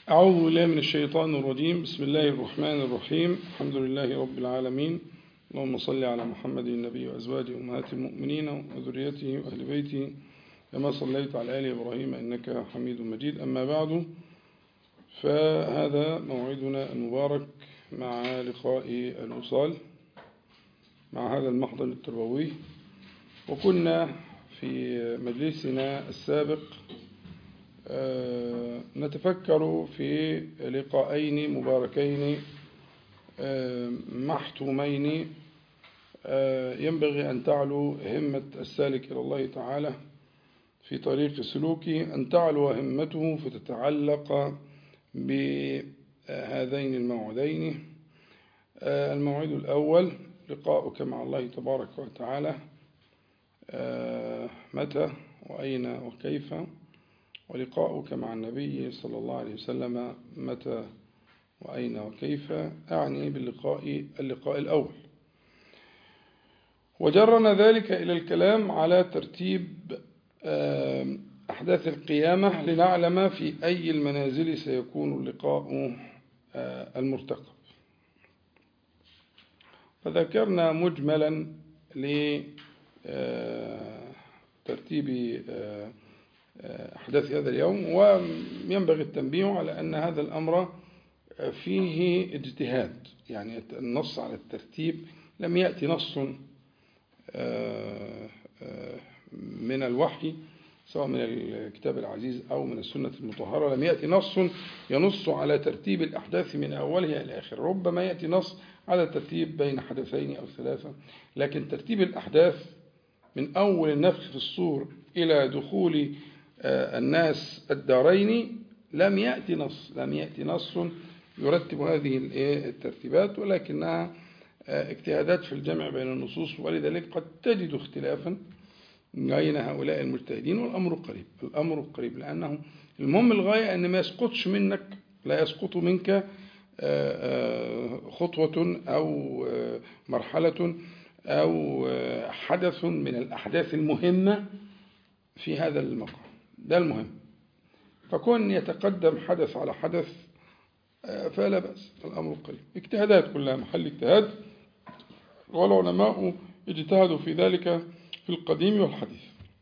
أعوذ بالله من الشيطان الرجيم بسم الله الرحمن الرحيم الحمد لله رب العالمين اللهم صل على محمد النبي وأزواجه أمهات المؤمنين وذريته وأهل بيته كما صليت على آل إبراهيم إنك حميد مجيد أما بعد فهذا موعدنا المبارك مع لقاء الوصال مع هذا المحضر التربوي وكنا في مجلسنا السابق نتفكر في لقاءين مباركين محتومين ينبغي أن تعلو همة السالك إلى الله تعالى في طريق سلوكه أن تعلو همته فتتعلق بهذين الموعدين الموعد الأول لقاؤك مع الله تبارك وتعالى متى وأين وكيف ولقاؤك مع النبي صلى الله عليه وسلم متى وأين وكيف أعني باللقاء اللقاء الأول وجرنا ذلك إلى الكلام على ترتيب أحداث القيامة لنعلم في أي المنازل سيكون اللقاء المرتقب فذكرنا مجملا لترتيب أحداث هذا اليوم وينبغي التنبيه على أن هذا الأمر فيه اجتهاد يعني النص على الترتيب لم يأتي نص من الوحي سواء من الكتاب العزيز أو من السنة المطهرة لم يأتي نص ينص على ترتيب الأحداث من أولها إلى آخر ربما يأتي نص على ترتيب بين حدثين أو ثلاثة لكن ترتيب الأحداث من أول النفخ في الصور إلى دخول الناس الدارين لم يأتي نص لم يأتي نص يرتب هذه الترتيبات ولكنها اجتهادات في الجمع بين النصوص ولذلك قد تجد اختلافا بين هؤلاء المجتهدين والأمر قريب الأمر قريب لأنه المهم الغاية أن ما يسقطش منك لا يسقط منك خطوة أو مرحلة أو حدث من الأحداث المهمة في هذا المقام ده المهم فكون يتقدم حدث على حدث فلا بأس الأمر قريب اجتهادات كلها محل اجتهاد والعلماء اجتهدوا في ذلك في القديم والحديث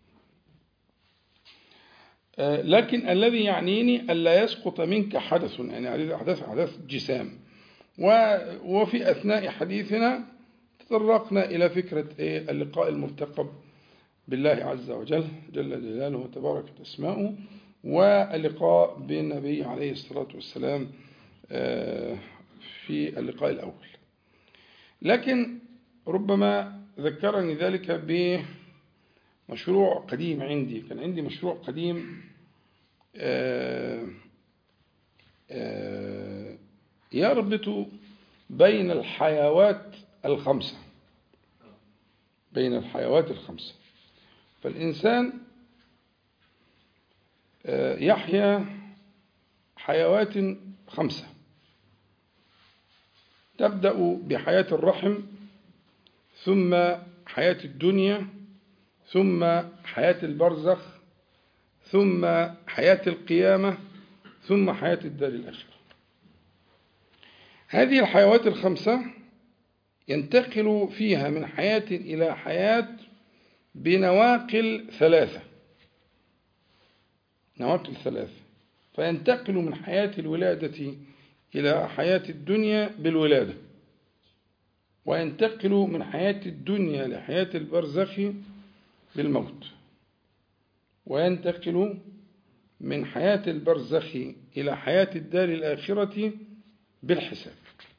لكن الذي يعنيني ألا يسقط منك حدث يعني هذه أحداث أحداث جسام وفي أثناء حديثنا تطرقنا إلى فكرة اللقاء المرتقب بالله عز وجل جل جلاله وتباركت أسماؤه واللقاء بالنبي عليه الصلاة والسلام في اللقاء الأول لكن ربما ذكرني ذلك بمشروع قديم عندي كان عندي مشروع قديم يربط بين الحيوات الخمسة بين الحيوات الخمسة فالإنسان يحيا حيوات خمسة تبدأ بحياة الرحم ثم حياة الدنيا ثم حياة البرزخ ثم حياة القيامة ثم حياة الدار الآخرة هذه الحيوات الخمسة ينتقل فيها من حياة إلى حياة بنواقل ثلاثة نواقل ثلاثة فينتقل من حياة الولادة إلى حياة الدنيا بالولادة وينتقل من حياة الدنيا لحياة البرزخ بالموت وينتقل من حياة البرزخ إلى حياة الدار الآخرة بالحساب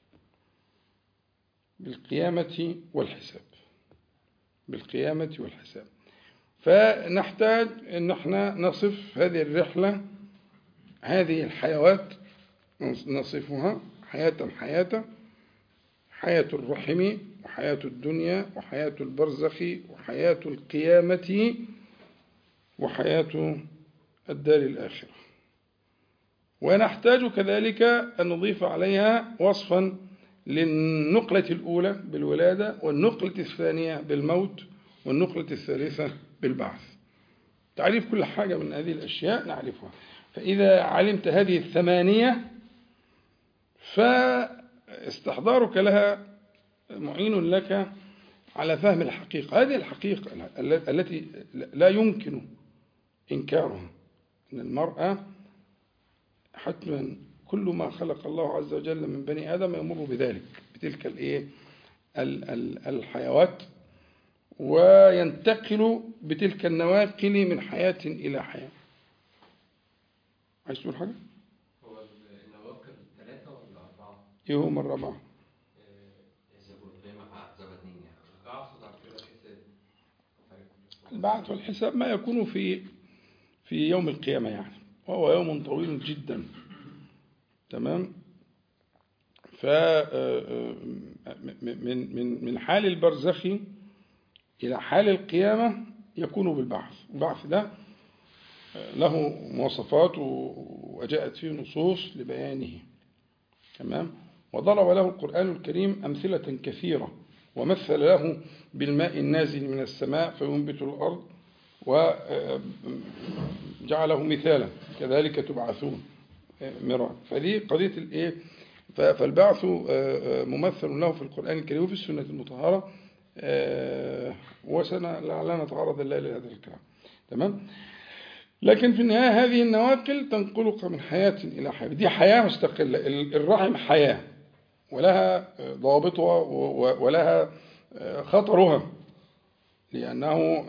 بالقيامة والحساب بالقيامة والحساب فنحتاج أن احنا نصف هذه الرحلة هذه الحيوات نصفها حياة حياة حياة الرحم وحياة الدنيا وحياة البرزخ وحياة القيامة وحياة الدار الآخرة ونحتاج كذلك أن نضيف عليها وصفا للنقلة الأولى بالولادة والنقلة الثانية بالموت والنقلة الثالثة بالبعث تعريف كل حاجة من هذه الأشياء نعرفها فإذا علمت هذه الثمانية فاستحضارك لها معين لك على فهم الحقيقة هذه الحقيقة التي لا يمكن إنكارها أن المرأة حتما كل ما خلق الله عز وجل من بني آدم يمر بذلك بتلك الإيه الحيوات وينتقل بتلك النواقل من حياة إلى حياة عايز تقول حاجة؟ هو النواقل ثلاثة ولا أربعة؟ إيه هم الرابعة؟ البعث والحساب ما يكون في في يوم القيامة يعني وهو يوم طويل جدا تمام ف من من من حال البرزخ إلى حال القيامة يكون بالبعث البعث ده له مواصفات وجاءت فيه نصوص لبيانه تمام وضرب له القرآن الكريم أمثلة كثيرة ومثل له بالماء النازل من السماء فينبت الأرض وجعله مثالا كذلك تبعثون مرة فدي قضية الإيه فالبعث ممثل له في القرآن الكريم وفي السنة المطهرة لعلنا نتعرض الليلة لهذا الكلام تمام لكن في النهاية هذه النواقل تنقلك من حياة إلى حياة دي حياة مستقلة الرحم حياة ولها ضوابطها ولها خطرها لأنه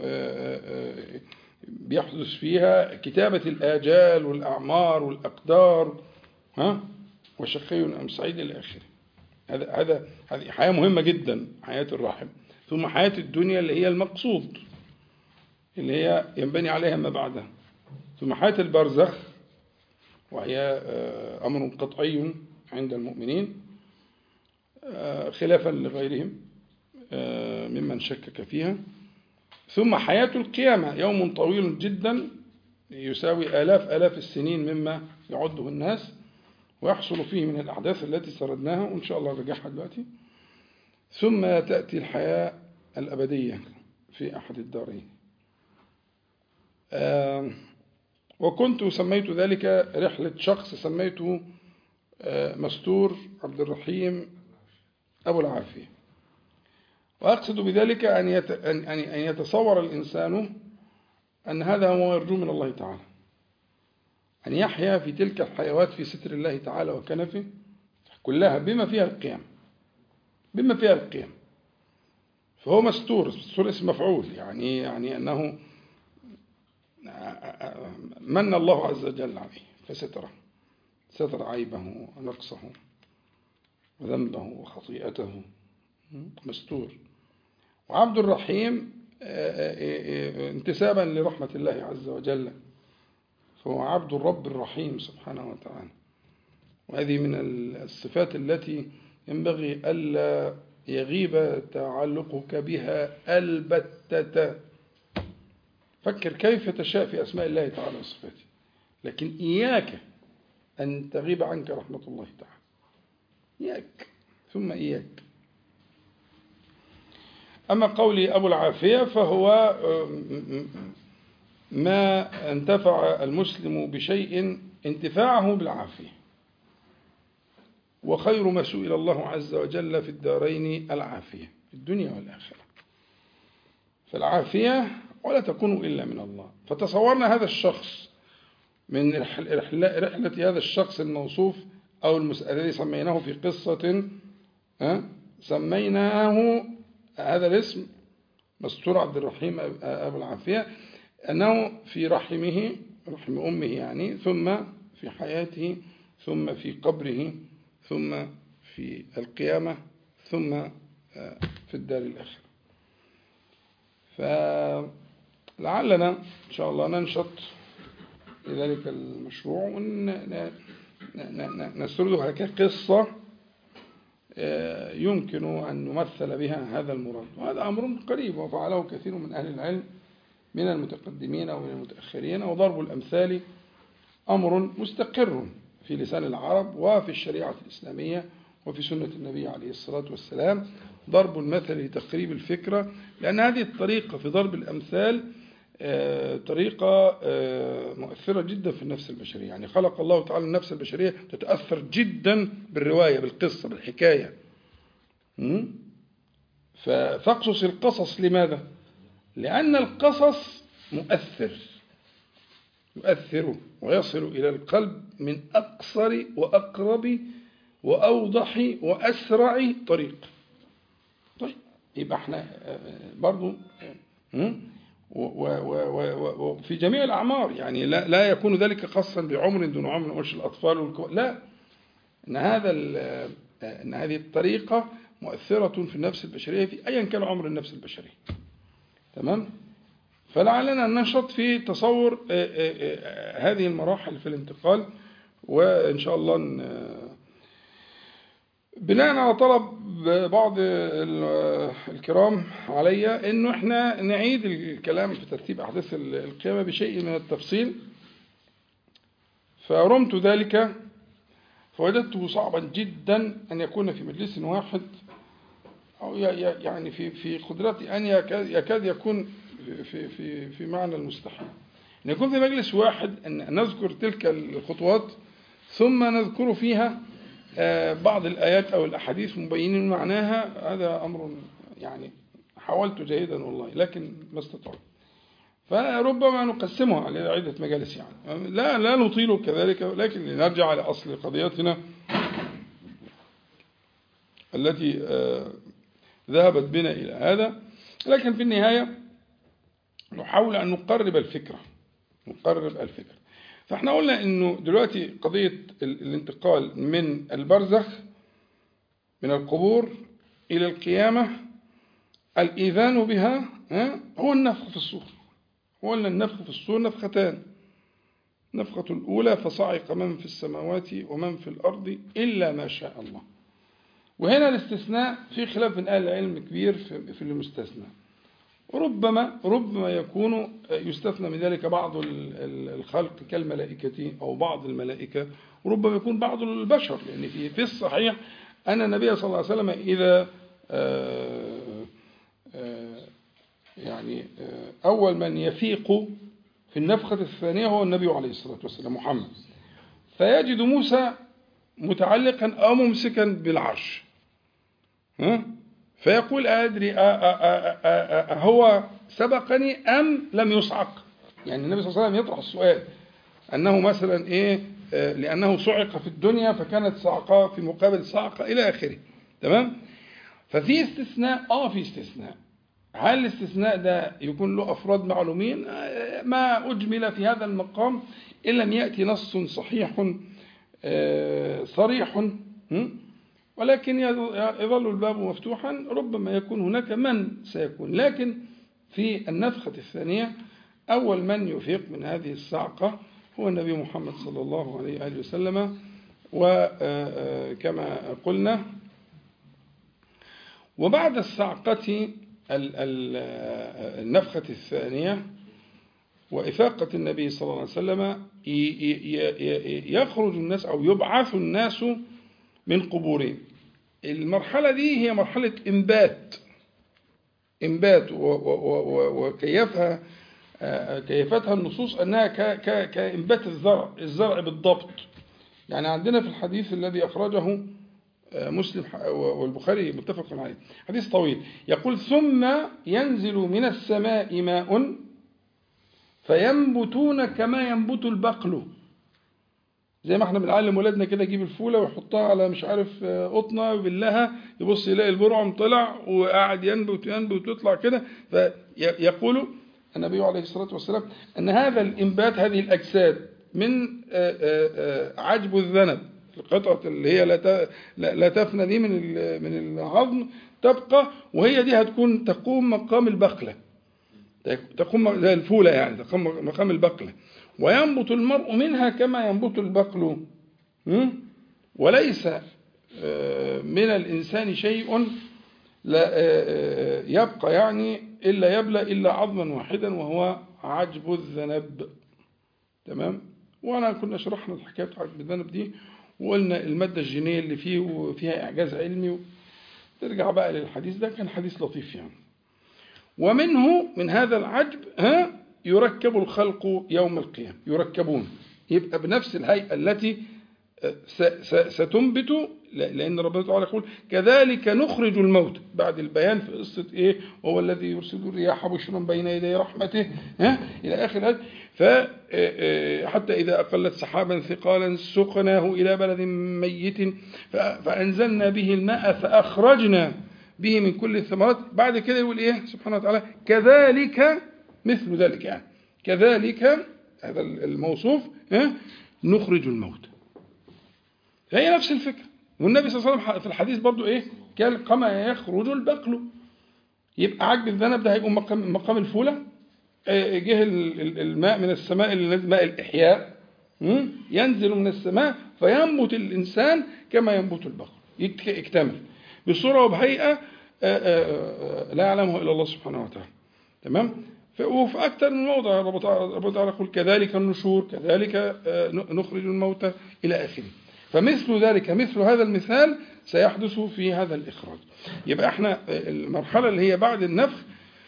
بيحدث فيها كتابة الآجال والأعمار والأقدار ها وشقي أم سعيد إلى آخره هذا هذا هذه حياة مهمة جدا حياة الرحم ثم حياة الدنيا اللي هي المقصود اللي هي ينبني عليها ما بعدها ثم حياة البرزخ وهي أمر قطعي عند المؤمنين خلافا لغيرهم ممن شكك فيها ثم حياة القيامة يوم طويل جدا يساوي آلاف آلاف السنين مما يعده الناس ويحصل فيه من الأحداث التي سردناها وإن شاء الله نرجعها دلوقتي ثم تأتي الحياة الأبدية في أحد الدارين وكنت سميت ذلك رحلة شخص سميته مستور عبد الرحيم أبو العافية وأقصد بذلك أن أن يتصور الإنسان أن هذا هو يرجو من الله تعالى أن يحيا في تلك الحيوات في ستر الله تعالى وكنفه كلها بما فيها القيام بما فيها القيام فهو مستور مستور اسم مفعول يعني يعني أنه من الله عز وجل عليه فستره ستر عيبه ونقصه وذنبه وخطيئته مستور وعبد الرحيم انتسابا لرحمة الله عز وجل فهو عبد الرب الرحيم سبحانه وتعالى وهذه من الصفات التي ينبغي ألا يغيب تعلقك بها البتة فكر كيف تشاء في أسماء الله تعالى وصفاته لكن إياك أن تغيب عنك رحمة الله تعالى إياك ثم إياك أما قولي أبو العافية فهو ما انتفع المسلم بشيء انتفاعه بالعافية وخير ما سئل الله عز وجل في الدارين العافية في الدنيا والآخرة فالعافية ولا تكون إلا من الله فتصورنا هذا الشخص من رحلة هذا الشخص الموصوف أو الذي سميناه في قصة سميناه هذا الاسم مستور عبد الرحيم أبو العافية أنه في رحمه رحم أمه يعني ثم في حياته ثم في قبره ثم في القيامة ثم في الدار الآخرة فلعلنا إن شاء الله ننشط لذلك المشروع ونسرده كقصة يمكن أن نمثل بها هذا المراد وهذا أمر قريب وفعله كثير من أهل العلم من المتقدمين ومن المتأخرين وضرب الأمثال أمر مستقر في لسان العرب وفي الشريعة الإسلامية وفي سنة النبي عليه الصلاة والسلام ضرب المثل لتقريب الفكرة لأن هذه الطريقة في ضرب الأمثال آه، طريقة آه، مؤثرة جدا في النفس البشرية يعني خلق الله تعالى النفس البشرية تتأثر جدا بالرواية بالقصة بالحكاية م? فتقصص القصص لماذا؟ لأن القصص مؤثر يؤثر ويصل إلى القلب من أقصر وأقرب وأوضح وأسرع طريق طيب يبقى احنا آه، برضو م? و- و- و- و- وفي جميع الأعمار يعني لا, لا يكون ذلك خاصا بعمر دون عمر نقولش الأطفال والكبار لا إن هذا ال- إن هذه الطريقة مؤثرة في النفس البشرية في أيا كان عمر النفس البشرية تمام فلعلنا ننشط في تصور آه، آه، آه، هذه المراحل في الانتقال وإن شاء الله ن- بناء على طلب بعض ال- الكرام علي انه احنا نعيد الكلام في ترتيب احداث ال- القيامه بشيء من التفصيل فرمت ذلك فوجدته صعبا جدا ان يكون في مجلس واحد او ي- ي- يعني في في قدرتي ان يكاد يكاد يكون في في في معنى المستحيل ان يكون في مجلس واحد ان نذكر تلك الخطوات ثم نذكر فيها آه، بعض الآيات أو الأحاديث مبينين معناها هذا أمر يعني حاولت جيدا والله لكن ما استطعت فربما نقسمها على عدة مجالس يعني لا لا نطيل كذلك لكن لنرجع لأصل قضيتنا التي آه، ذهبت بنا إلى هذا لكن في النهاية نحاول أن نقرب الفكرة نقرب الفكرة فاحنا قلنا انه دلوقتي قضية ال- الانتقال من البرزخ من القبور الى القيامة الايذان بها ها، هو النفخ في الصور وقلنا النفخ في الصور نفختان نفخة الأولى فصعق من في السماوات ومن في الأرض إلا ما شاء الله وهنا الاستثناء في خلاف من أهل العلم كبير في في المستثنى ربما ربما يكون يستثنى من ذلك بعض ال- ال- الخلق كالملائكة أو بعض الملائكة وربما يكون بعض البشر لأن في في الصحيح أن النبي صلى الله عليه وسلم إذا آه، آه، يعني آه، أول من يفيق في النفخة الثانية هو النبي عليه الصلاة والسلام محمد فيجد موسى متعلقا أو ممسكا بالعرش ها؟ فيقول أدري أ- أ- أ- أ- أ- هو سبقني أم لم يصعق يعني النبي صلى الله عليه وسلم يطرح السؤال أنه مثلا إيه آه، لأنه صعق في الدنيا فكانت صعقة في مقابل صعقة إلى آخره تمام ففي استثناء آه في استثناء هل الاستثناء ده يكون له أفراد معلومين آه، ما أجمل في هذا المقام إن لم يأتي نص صحيح آه، صريح م? ولكن يظل الباب مفتوحا ربما يكون هناك من سيكون لكن في النفخة الثانية أول من يفيق من هذه الصعقة هو النبي محمد صلى الله عليه وآله وسلم وكما قلنا وبعد الصعقة ال- ال- النفخة الثانية وإفاقة النبي صلى الله عليه وسلم ي- ي- ي- يخرج الناس أو يبعث الناس من قبورهم المرحلة دي هي مرحلة إنبات إنبات و- و- و- وكيفها آه، كيفتها النصوص أنها ك- ك- كإنبات الزرع الزرع بالضبط يعني عندنا في الحديث الذي أخرجه آه، مسلم ح- والبخاري متفق عليه حديث طويل يقول ثم ينزل من السماء ماء فينبتون كما ينبت البقل زي ما احنا بنعلم ولادنا كده يجيب الفوله ويحطها على مش عارف آه، قطنه ويبلها يبص يلاقي البرعم طلع وقاعد ينبت ينبت ويطلع كده فيقول النبي عليه الصلاه والسلام ان هذا الانبات هذه الاجساد من آه، آه، آه، عجب الذنب القطعه اللي هي لا ت- لا لا تفنى دي من ال- من العظم تبقى وهي دي هتكون تقوم مقام البقله تقوم زي الفولة يعني تقوم مقام البقلة وينبت المرء منها كما ينبت البقل م? وليس آه، من الإنسان شيء لا آه، آه، يبقى يعني إلا يبلى إلا عظما واحدا وهو عجب الذنب تمام وانا كنا شرحنا الحكايه بتاعت الذنب دي وقلنا الماده الجينيه اللي فيه وفيها اعجاز علمي ترجع بقى للحديث ده كان حديث لطيف يعني ومنه من هذا العجب ها يركب الخلق يوم القيامة يركبون يبقى بنفس الهيئة التي س- س- ستنبت ل- لأن ربنا تعالى يقول كذلك نخرج الموت بعد البيان في قصة إيه وهو الذي يرسل الرياح بشرا بين يدي رحمته ها إلى آخر هذا ف آه، حتى إذا أقلت سحابا ثقالا سقناه إلى بلد ميت ف- فأنزلنا به الماء فأخرجنا به من كل الثمرات بعد كده يقول إيه سبحانه وتعالى كذلك مثل ذلك يعني كذلك هذا الموصوف ها نخرج الموت هي نفس الفكرة والنبي صلى الله عليه وسلم في الحديث برضو ايه قال كما يخرج البقل يبقى عجب الذنب ده هيقوم مقام, مقام الفولة آه، جه ال- ال- الماء من السماء اللي نازل ماء الإحياء مم؟ ينزل من السماء فينبت الإنسان كما ينبت البقل يك- يكتمل بصورة وبهيئة آه، آه، آه، لا يعلمه إلا الله سبحانه وتعالى تمام ف- وفي أكثر من موضع ربنا تعالى- ربنا تعالى يقول كذلك النشور كذلك آه، ن- نخرج الموتى إلى آخره فمثل ذلك مثل هذا المثال سيحدث في هذا الإخراج يبقى احنا آه، المرحلة اللي هي بعد النفخ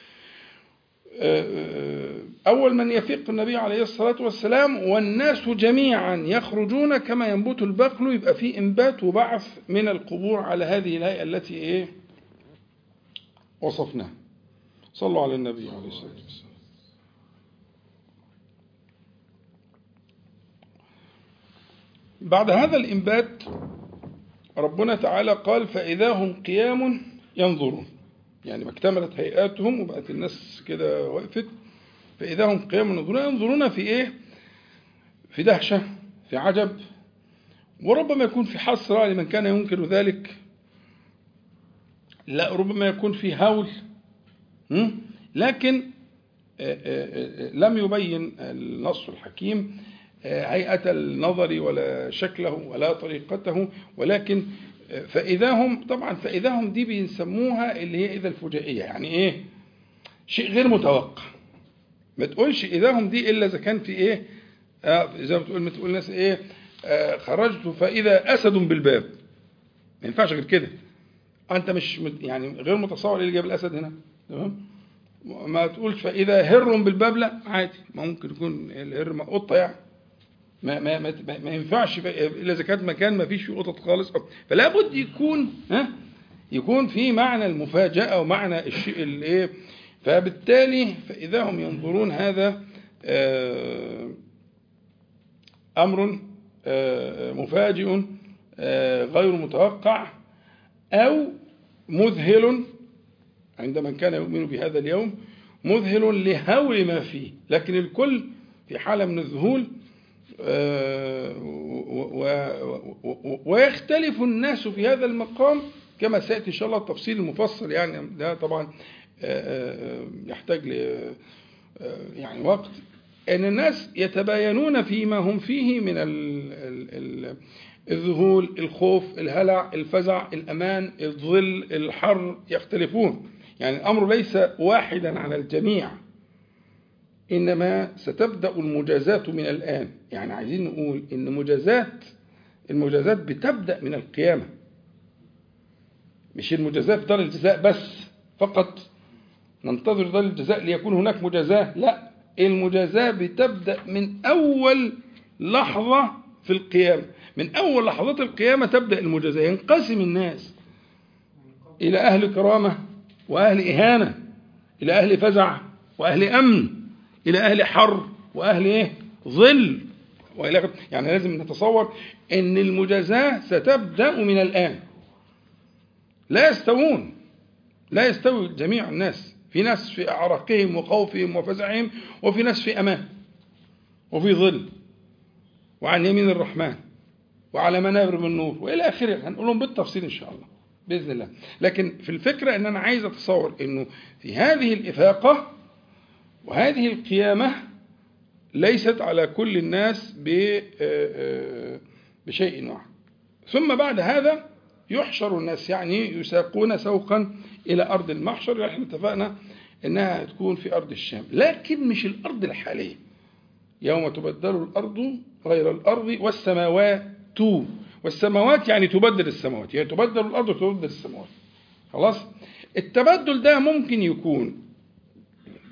آه، أول من يفيق النبي عليه الصلاة والسلام والناس جميعا يخرجون كما ينبت البقل يبقى في إنبات وبعث من القبور على هذه الهيئة التي إيه وصفناها صلوا على النبي عليه الصلاة والسلام بعد هذا الإنبات ربنا تعالى قال فإذا هم قيام ينظرون يعني ما اكتملت هيئاتهم وبقت الناس كده وقفت فإذا هم قيام ينظرون ينظرون في إيه؟ في دهشة في عجب وربما يكون في حسرة لمن كان ينكر ذلك لا ربما يكون في هول م? لكن آه، آه، آه، لم يبين النص الحكيم آه، هيئة النظر ولا شكله ولا طريقته ولكن آه، فإذا هم طبعا فإذا هم دي بيسموها اللي هي إذا الفجائية يعني إيه شيء غير متوقع ما تقولش إذا هم دي إلا إذا كان في إيه آه زي ما بتقول ما تقول الناس إيه آه خرجت فإذا أسد بالباب ما ينفعش غير كده أنت مش مت- يعني غير متصور إيه اللي جاب الأسد هنا تمام ما تقولش فإذا هر بالباب لا عادي ما ممكن يكون الهر ما- قطة يعني ما ما ما, ما- ما ينفعش ف- الا اذا كانت مكان ما فيش فيه قطط خالص فلا بد يكون ها يكون في معنى المفاجاه ومعنى الشيء الايه فبالتالي فاذا هم ينظرون هذا آه، امر آه، مفاجئ آه، غير متوقع او مذهل عند من كان يؤمن بهذا اليوم مذهل لهول ما فيه لكن الكل في حالة من الذهول آه، و- و- و- ويختلف الناس في هذا المقام كما سيأتي إن شاء الله التفصيل المفصل يعني ده طبعا آه، آه، يحتاج ل آه، يعني وقت أن الناس يتباينون فيما هم فيه من ال- ال- ال- الذهول الخوف الهلع الفزع الأمان الظل الحر يختلفون يعني الأمر ليس واحدا على الجميع إنما ستبدأ المجازات من الآن يعني عايزين نقول إن مجازات المجازات بتبدأ من القيامة مش المجازات في دار الجزاء بس فقط ننتظر دار الجزاء ليكون هناك مجازاة لا المجازاة بتبدأ من أول لحظة في القيامة من أول لحظات القيامة تبدأ المجازاة ينقسم الناس إلى أهل كرامة وأهل إهانة إلى أهل فزع وأهل أمن إلى أهل حر وأهل إيه؟ ظل وإلى آخره. يعني لازم نتصور أن المجازاة ستبدأ من الآن لا يستوون لا يستوي جميع الناس في ناس في أعراقهم وخوفهم وفزعهم وفي ناس في أمان وفي ظل وعن يمين الرحمن وعلى منابر من نور والى اخره هنقولهم بالتفصيل ان شاء الله باذن الله لكن في الفكره ان انا عايز اتصور انه في هذه الافاقه وهذه القيامه ليست على كل الناس ب- آه، بشيء واحد ثم بعد هذا يحشر الناس يعني يساقون سوقا الى ارض المحشر اللي احنا اتفقنا انها هتكون في ارض الشام لكن مش الارض الحاليه يوم تبدل الأرض غير الأرض والسماوات والسماوات يعني تبدل السماوات يعني تبدل الأرض وتبدل السماوات خلاص التبدل ده ممكن يكون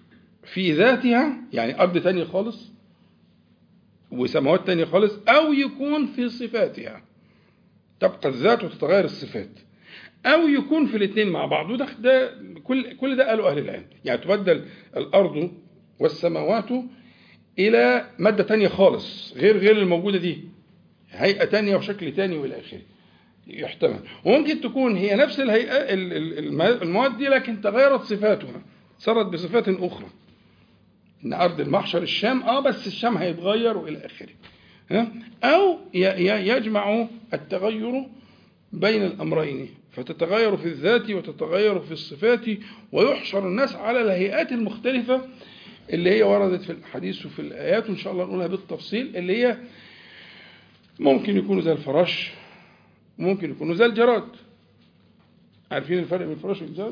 في ذاتها يعني أرض تانية خالص وسماوات تانية خالص أو يكون في صفاتها تبقى الذات وتتغير الصفات أو يكون في الاثنين مع بعض وده ده كل كل ده قالوا أهل العلم يعني تبدل الأرض والسماوات إلى مادة تانية خالص غير غير الموجودة دي هيئة تانية وشكل تاني وإلى آخره يحتمل وممكن تكون هي نفس الهيئة ال- ال- الم- المواد دي لكن تغيرت صفاتها صارت بصفات أخرى إن أرض المحشر الشام أه بس الشام هيتغير وإلى آخره ها؟ أو ي- ي- يجمع التغير بين الأمرين فتتغير في الذات وتتغير في الصفات ويحشر الناس على الهيئات المختلفة اللي هي وردت في الأحاديث وفي الآيات وإن شاء الله نقولها بالتفصيل اللي هي ممكن يكونوا زي الفراش ممكن يكونوا زي الجراد عارفين الفرق بين الفراش والجراد؟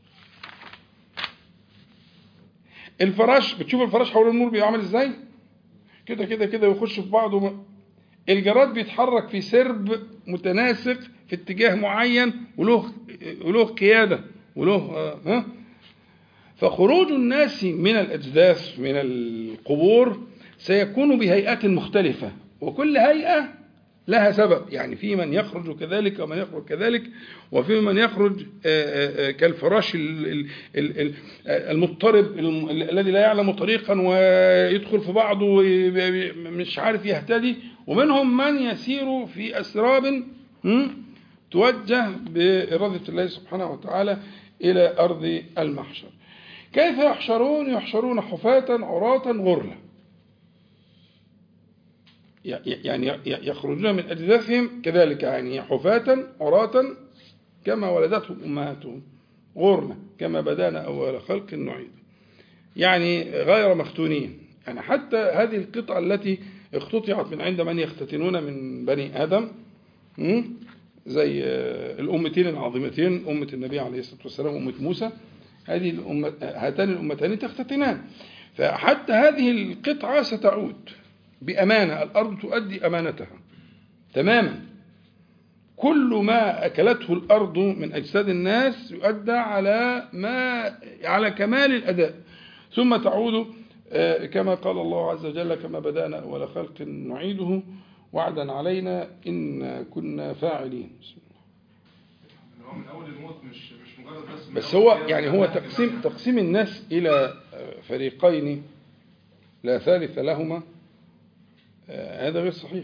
الفراش بتشوف الفراش حول النور بيبقى عامل ازاي؟ كده كده كده ويخش في بعضه الجراد بيتحرك في سرب متناسق في اتجاه معين وله وله قياده وله آه، ها فخروج الناس من الاجداث من القبور سيكون بهيئات مختلفه وكل هيئه لها سبب يعني في من يخرج كذلك ومن يخرج كذلك وفي من يخرج آه، آه، آه، كالفراش ال- ال- ال- ال- آه، المضطرب الم- ال- الذي لا يعلم طريقا ويدخل في بعضه وي- مش عارف يهتدي ومنهم من يسير في أسراب م? توجه بإرادة الله سبحانه وتعالى إلى أرض المحشر كيف يحشرون يحشرون حفاة عراة غرلا يعني يخرجون من أجداثهم كذلك يعني حفاة عراة كما ولدتهم أمهاتهم غرلا كما بدانا أول خلق نعيد يعني غير مختونين يعني حتى هذه القطعة التي اختطعت من عند من يختتنون من بني آدم م? زي آه، الأمتين العظيمتين أمة النبي عليه الصلاة والسلام وأمة موسى هذه الأمة هاتان الأمتان تختتنان فحتى هذه القطعة ستعود بأمانة الأرض تؤدي أمانتها تماما كل ما أكلته الأرض من أجساد الناس يؤدى على ما على كمال الأداء ثم تعود آه، كما قال الله عز وجل كما بدأنا أول خلق نعيده وعدا علينا إن كنا فاعلين ان هو من اول الموت مش مش مجرد بس من بس أول هو قيامة، يعني هو لا، تقسيم بمعنى- تقسيم الناس إلى فريقين لا ثالث لهما آه، هذا غير صحيح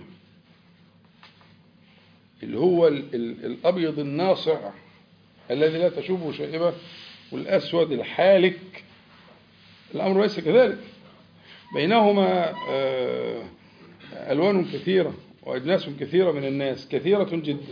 اللي هو ال- ال- الأبيض الناصع الذي لا تشوبه شائبة والأسود الحالك الأمر ليس كذلك بينهما آه، ألوان كثيرة وأجناس كثيرة من الناس كثيرة جدا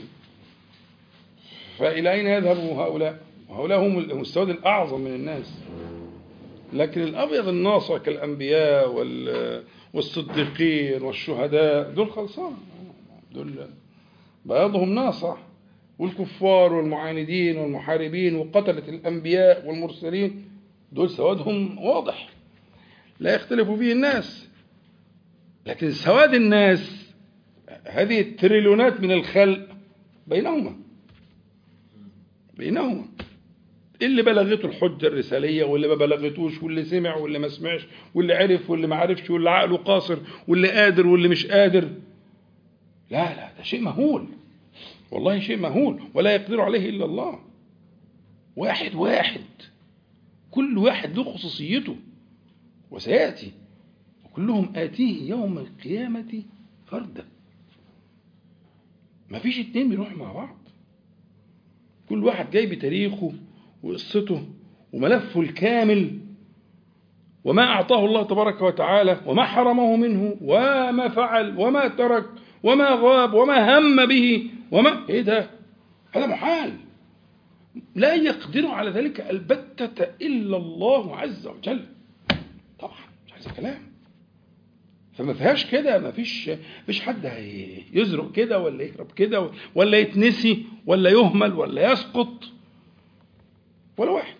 فإلى أين يذهب هؤلاء؟ وهؤلاء هم السواد الأعظم من الناس لكن الأبيض الناصع كالأنبياء وال- والصديقين والشهداء دول خلصان دول بياضهم ناصع والكفار والمعاندين والمحاربين وقتلة الأنبياء والمرسلين دول سوادهم واضح لا يختلف فيه الناس لكن سواد الناس هذه التريليونات من الخلق بينهما بينهما اللي بلغته الحجة الرسالية واللي ما بلغتوش واللي سمع واللي ما سمعش واللي عرف واللي ما عرفش واللي عقله قاصر واللي قادر واللي مش قادر لا لا ده شيء مهول والله شيء مهول ولا يقدر عليه إلا الله واحد واحد كل واحد له خصوصيته وسيأتي وكلهم آتيه يوم القيامة فردا ما فيش اتنين بيروحوا مع بعض كل واحد جاي بتاريخه وقصته وملفه الكامل وما أعطاه الله تبارك وتعالى وما حرمه منه وما فعل وما ترك وما غاب وما هم به وما إيه ده هذا محال لا يقدر على ذلك البتة إلا الله عز وجل طبعا مش عايز كلام فما فيهاش كده ما فيش فيش حد هي- يزرق كده ولا يهرب كده ولا يتنسي ولا يهمل ولا يسقط ولا واحد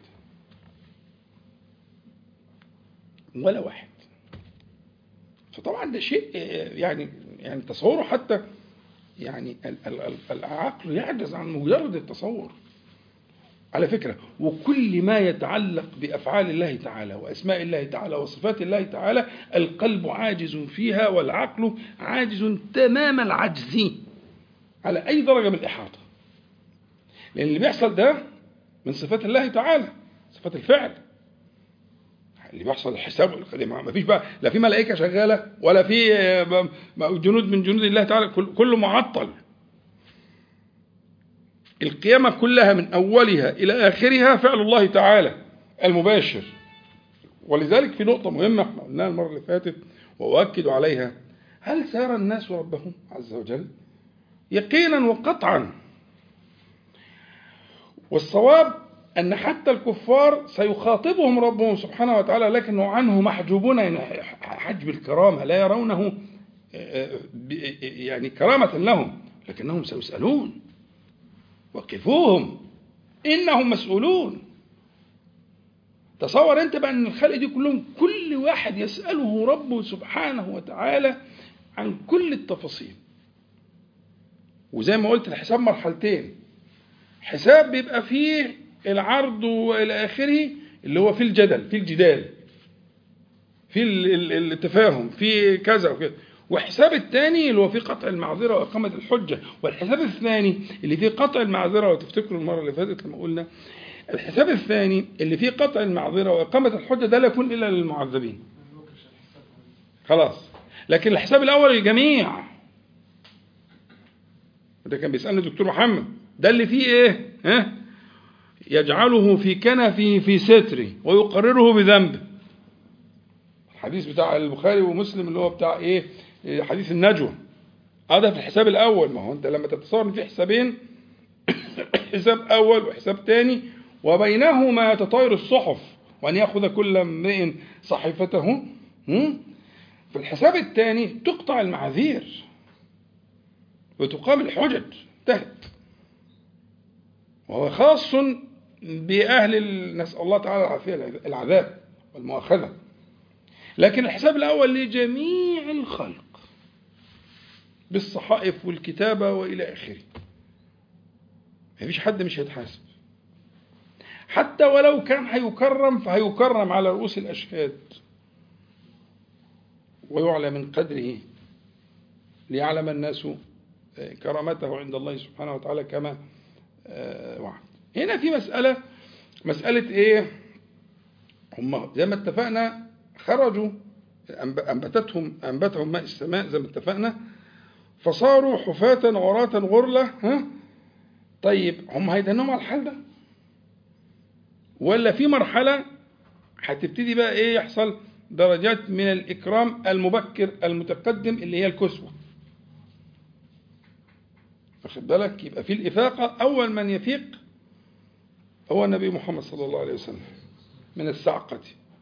ولا واحد فطبعا ده شيء آه، يعني يعني تصوره حتى يعني ال- ال- ال- العقل يعجز عن مجرد التصور على فكرة وكل ما يتعلق بأفعال الله تعالى وأسماء الله تعالى وصفات الله تعالى القلب عاجز فيها والعقل عاجز تمام العجز على أي درجة من الإحاطة لأن اللي بيحصل ده من صفات الله تعالى صفات الفعل اللي بيحصل الحساب والقدر ما فيش بقى لا في ملائكة شغالة ولا في آه، جنود من جنود الله تعالى كل- كله معطل القيامة كلها من أولها إلى آخرها فعل الله تعالى المباشر ولذلك في نقطة مهمة احنا قلناها المرة اللي فاتت وأؤكد عليها هل سار الناس ربهم عز وجل؟ يقينا وقطعا والصواب أن حتى الكفار سيخاطبهم ربهم سبحانه وتعالى لكنه عنه محجوبون يعني حجب الكرامة لا يرونه آه، ب- يعني كرامة لهم لكنهم سيسألون وقفوهم إنهم مسؤولون تصور أنت بقى أن الخلق دي كلهم كل واحد يسأله ربه سبحانه وتعالى عن كل التفاصيل وزي ما قلت الحساب مرحلتين حساب بيبقى فيه العرض والى اخره اللي هو في الجدل في الجدال في ال- ال- التفاهم في كذا وكذا وحساب الثاني اللي هو فيه قطع المعذره واقامه الحجه والحساب الثاني اللي فيه قطع المعذره لو تفتكروا المره اللي فاتت لما قلنا الحساب الثاني اللي فيه قطع المعذره واقامه الحجه ده لا يكون الا للمعذبين خلاص لكن الحساب الاول للجميع ده كان بيسالني الدكتور محمد ده اللي فيه ايه ها يجعله في كنفه في ستره ويقرره بذنبه الحديث بتاع البخاري ومسلم اللي هو بتاع ايه إيه، حديث النجوى هذا في الحساب الاول ما هو انت لما تتصور ان في حسابين حساب اول وحساب ثاني وبينهما تطاير الصحف وان ياخذ كل امرئ صحيفته هم؟ في الحساب الثاني تقطع المعاذير وتقام الحجج انتهت وهو خاص بأهل ال- نسأل الله تعالى العافية العذاب والمؤاخذة لكن الحساب الأول لجميع الخلق بالصحائف والكتابة وإلى آخره مفيش حد مش هيتحاسب حتى ولو كان هيكرم فهيكرم على رؤوس الأشهاد ويعلى من قدره ليعلم الناس كرامته عند الله سبحانه وتعالى كما آه، وعد هنا في مسألة مسألة إيه هم زي ما اتفقنا خرجوا أنب- أنبتتهم أنبتهم ماء السماء زي ما اتفقنا فصاروا حفاة عراة غرلة ها طيب هم هيدنهم على الحال ده ولا في مرحلة هتبتدي بقى ايه يحصل درجات من الإكرام المبكر المتقدم اللي هي الكسوة واخد بالك يبقى في الإفاقة أول من يفيق هو النبي محمد صلى الله عليه وسلم من السعقة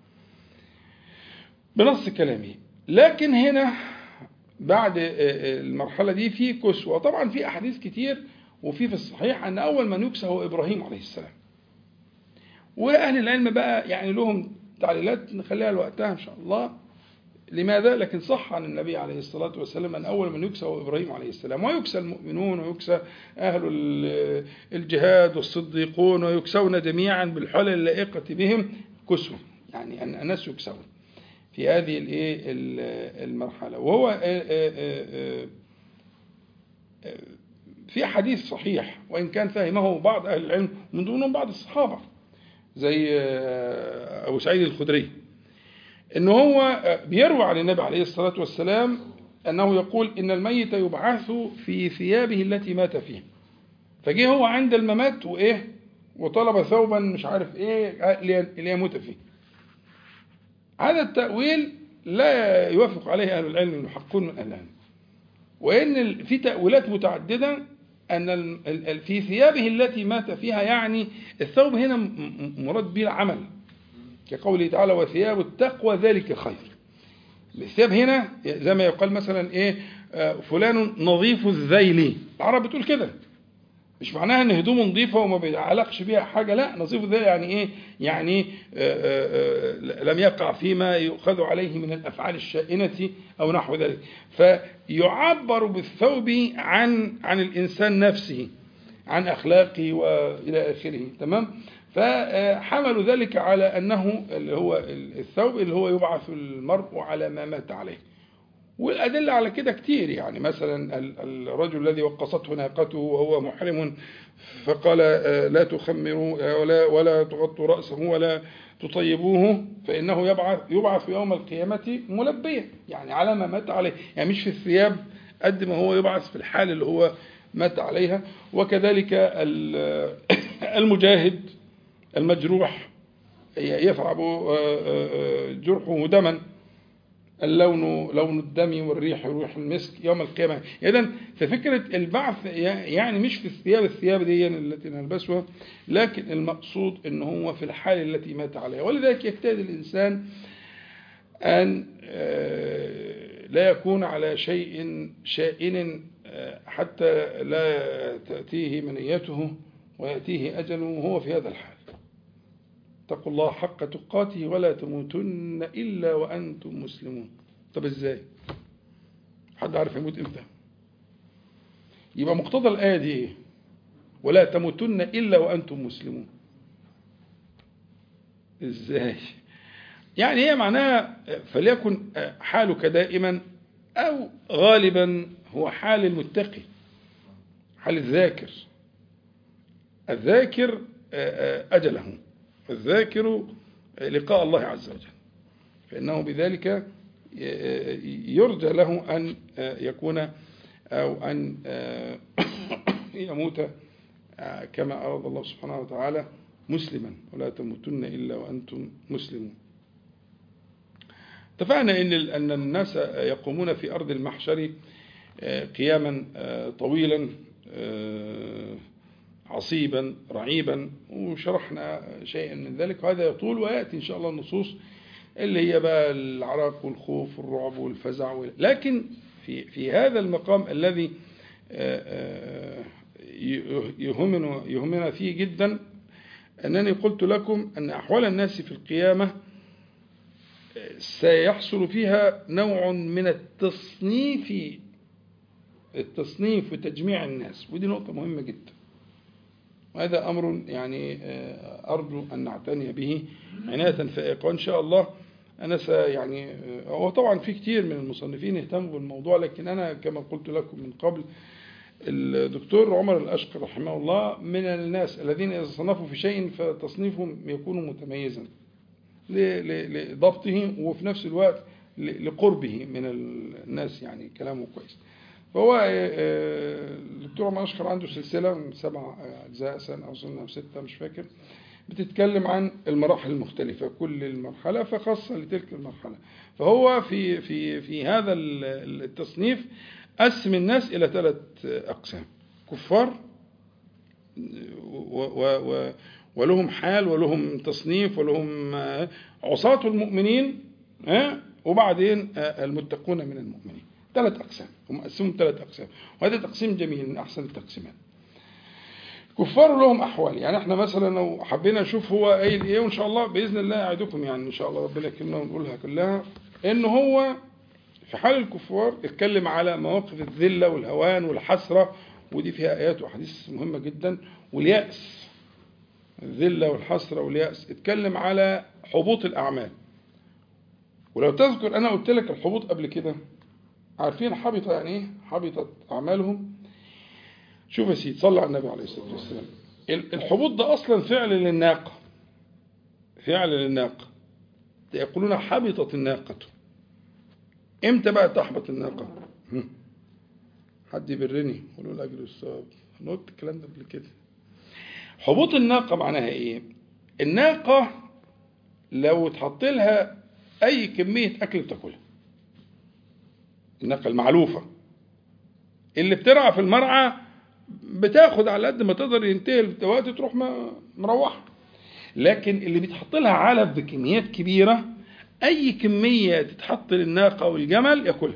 بنص كلامه لكن هنا بعد المرحلة دي في كسوة طبعا في أحاديث كتير وفي في الصحيح أن أول من يكسى هو إبراهيم عليه السلام وأهل العلم بقى يعني لهم تعليلات نخليها لوقتها إن شاء الله لماذا؟ لكن صح عن النبي عليه الصلاة والسلام أن أول من يكسى هو إبراهيم عليه السلام ويكسى المؤمنون ويكسى أهل ال- الجهاد والصديقون ويكسون جميعا بالحلل اللائقة بهم كسوة يعني أن الناس يكسون في هذه الايه ال- المرحلة وهو آه، آه، آه، آه، في حديث صحيح وإن كان فهمه بعض أهل العلم من ضمنهم بعض الصحابة زي آه، أبو سعيد الخدري ان هو بيروي عن النبي عليه الصلاة والسلام أنه يقول إن الميت يبعث في ثيابه التي مات فيها فجه هو عند الممات وإيه وطلب ثوبا مش عارف إيه ليموت فيه هذا التأويل لا يوافق عليه أهل العلم المحققون من أهل العلم وإن ال- في تأويلات متعددة أن ال- ال- في ثيابه التي مات فيها يعني الثوب هنا م- م- مراد به العمل كقوله تعالى وثياب التقوى ذلك خير الثياب هنا زي ما يقال مثلا ايه آه، فلان نظيف الذيل العرب بتقول كده مش معناها ان هدومه نظيفه وما بيعلقش بيها حاجه لا نظيف الذيل يعني ايه يعني آه، آه، آه، لم يقع فيما يؤخذ عليه من الافعال الشائنه او نحو ذلك فيعبر بالثوب عن عن الانسان نفسه عن أخلاقه وإلى آخره تمام فحملوا ذلك على أنه اللي هو الثوب اللي هو يبعث المرء على ما مات عليه والأدلة على كده كتير يعني مثلا ال- الرجل الذي وقصته ناقته وهو محرم فقال آه، لا تخمروا آه، ولا ولا تغطوا رأسه ولا تطيبوه فإنه يبعث يبعث يوم القيامة ملبيا يعني على ما مات عليه يعني مش في الثياب قد ما هو يبعث في الحال اللي هو مات عليها وكذلك ال- المجاهد المجروح يثعب آه، آه، جرحه دما اللون لون الدم والريح ريح المسك يوم القيامة إذا ففكرة البعث يعني مش في الثياب الثياب دي التي نلبسها لكن المقصود ان هو في الحال التي مات عليها ولذلك يجتهد الإنسان أن آه، لا يكون على شيء شائن آه، حتى لا تأتيه منيته ويأتيه أجله وهو في هذا الحال اتقوا الله حق تقاته ولا تموتن إلا وأنتم مسلمون طب إزاي حد عارف يموت إمتى يبقى مقتضى الآية دي إيه ولا تموتن إلا وأنتم مسلمون إزاي يعني هي معناها فليكن حالك دائما أو غالبا هو حال المتقي حال الذاكر الذاكر أجله الذاكر لقاء الله عز وجل فإنه بذلك يرجى له أن يكون أو أن يموت كما أراد الله سبحانه وتعالى مسلما ولا تموتن إلا وأنتم مسلمون اتفقنا إن أن الناس يقومون في أرض المحشر قياما طويلا عصيبا رعيبا وشرحنا شيئا من ذلك وهذا يطول ويأتي إن شاء الله النصوص اللي هي بقى العراق والخوف والرعب والفزع وال... لكن في في هذا المقام الذي يهمنا يهمنا فيه جدا أنني قلت لكم أن أحوال الناس في القيامة سيحصل فيها نوع من التصنيف التصنيف وتجميع الناس ودي نقطة مهمة جدا وهذا أمر يعني أرجو أن نعتني به عناية فائقة وإن شاء الله أنا يعني هو طبعا في كتير من المصنفين يهتموا بالموضوع لكن أنا كما قلت لكم من قبل الدكتور عمر الأشقر رحمه الله من الناس الذين إذا صنفوا في شيء فتصنيفهم يكون متميزا لضبطه وفي نفس الوقت لقربه من الناس يعني كلامه كويس فهو الدكتور عمر الأشقر عنده سلسلة من سبع أجزاء سنة أو سنة أو ستة مش فاكر بتتكلم عن المراحل المختلفة كل المرحلة فخاصة لتلك المرحلة فهو في في في هذا التصنيف قسم الناس إلى ثلاث أقسام كفار و و ولهم حال ولهم تصنيف ولهم عصاة المؤمنين وبعدين المتقون من المؤمنين ثلاث أقسام هم قسموا ثلاث أقسام وهذا تقسيم جميل من أحسن التقسيمات كفار لهم أحوال يعني احنا مثلا لو حبينا نشوف هو قايل إيه وإن شاء الله بإذن الله أعدكم يعني إن شاء الله ربنا يكرمنا ونقولها كلها إن هو في حال الكفار اتكلم على مواقف الذلة والهوان والحسرة ودي فيها آيات وحديث مهمة جدا واليأس الذلة والحسرة واليأس اتكلم على حبوط الأعمال ولو تذكر أنا قلت لك الحبوط قبل كده عارفين حبط يعني إيه حبطت أعمالهم شوف يا سيدي صلى على النبي عليه الصلاة والسلام الحبوط ده أصلا فعل للناقة فعل للناقة يقولون حبطت الناقة امتى بقى تحبط الناقة حد يبرني قولوا له أجل الصواب أنا قلت الكلام ده قبل كده حبوط الناقة معناها إيه الناقة لو تحط لها أي كمية أكل بتاكلها الناقة المعلوفة اللي بترعى في المرعى بتاخد على قد ما تقدر ينتهي الوقت تروح مروحة لكن اللي بيتحط لها علف بكميات كبيرة أي كمية تتحط للناقة والجمل ياكلها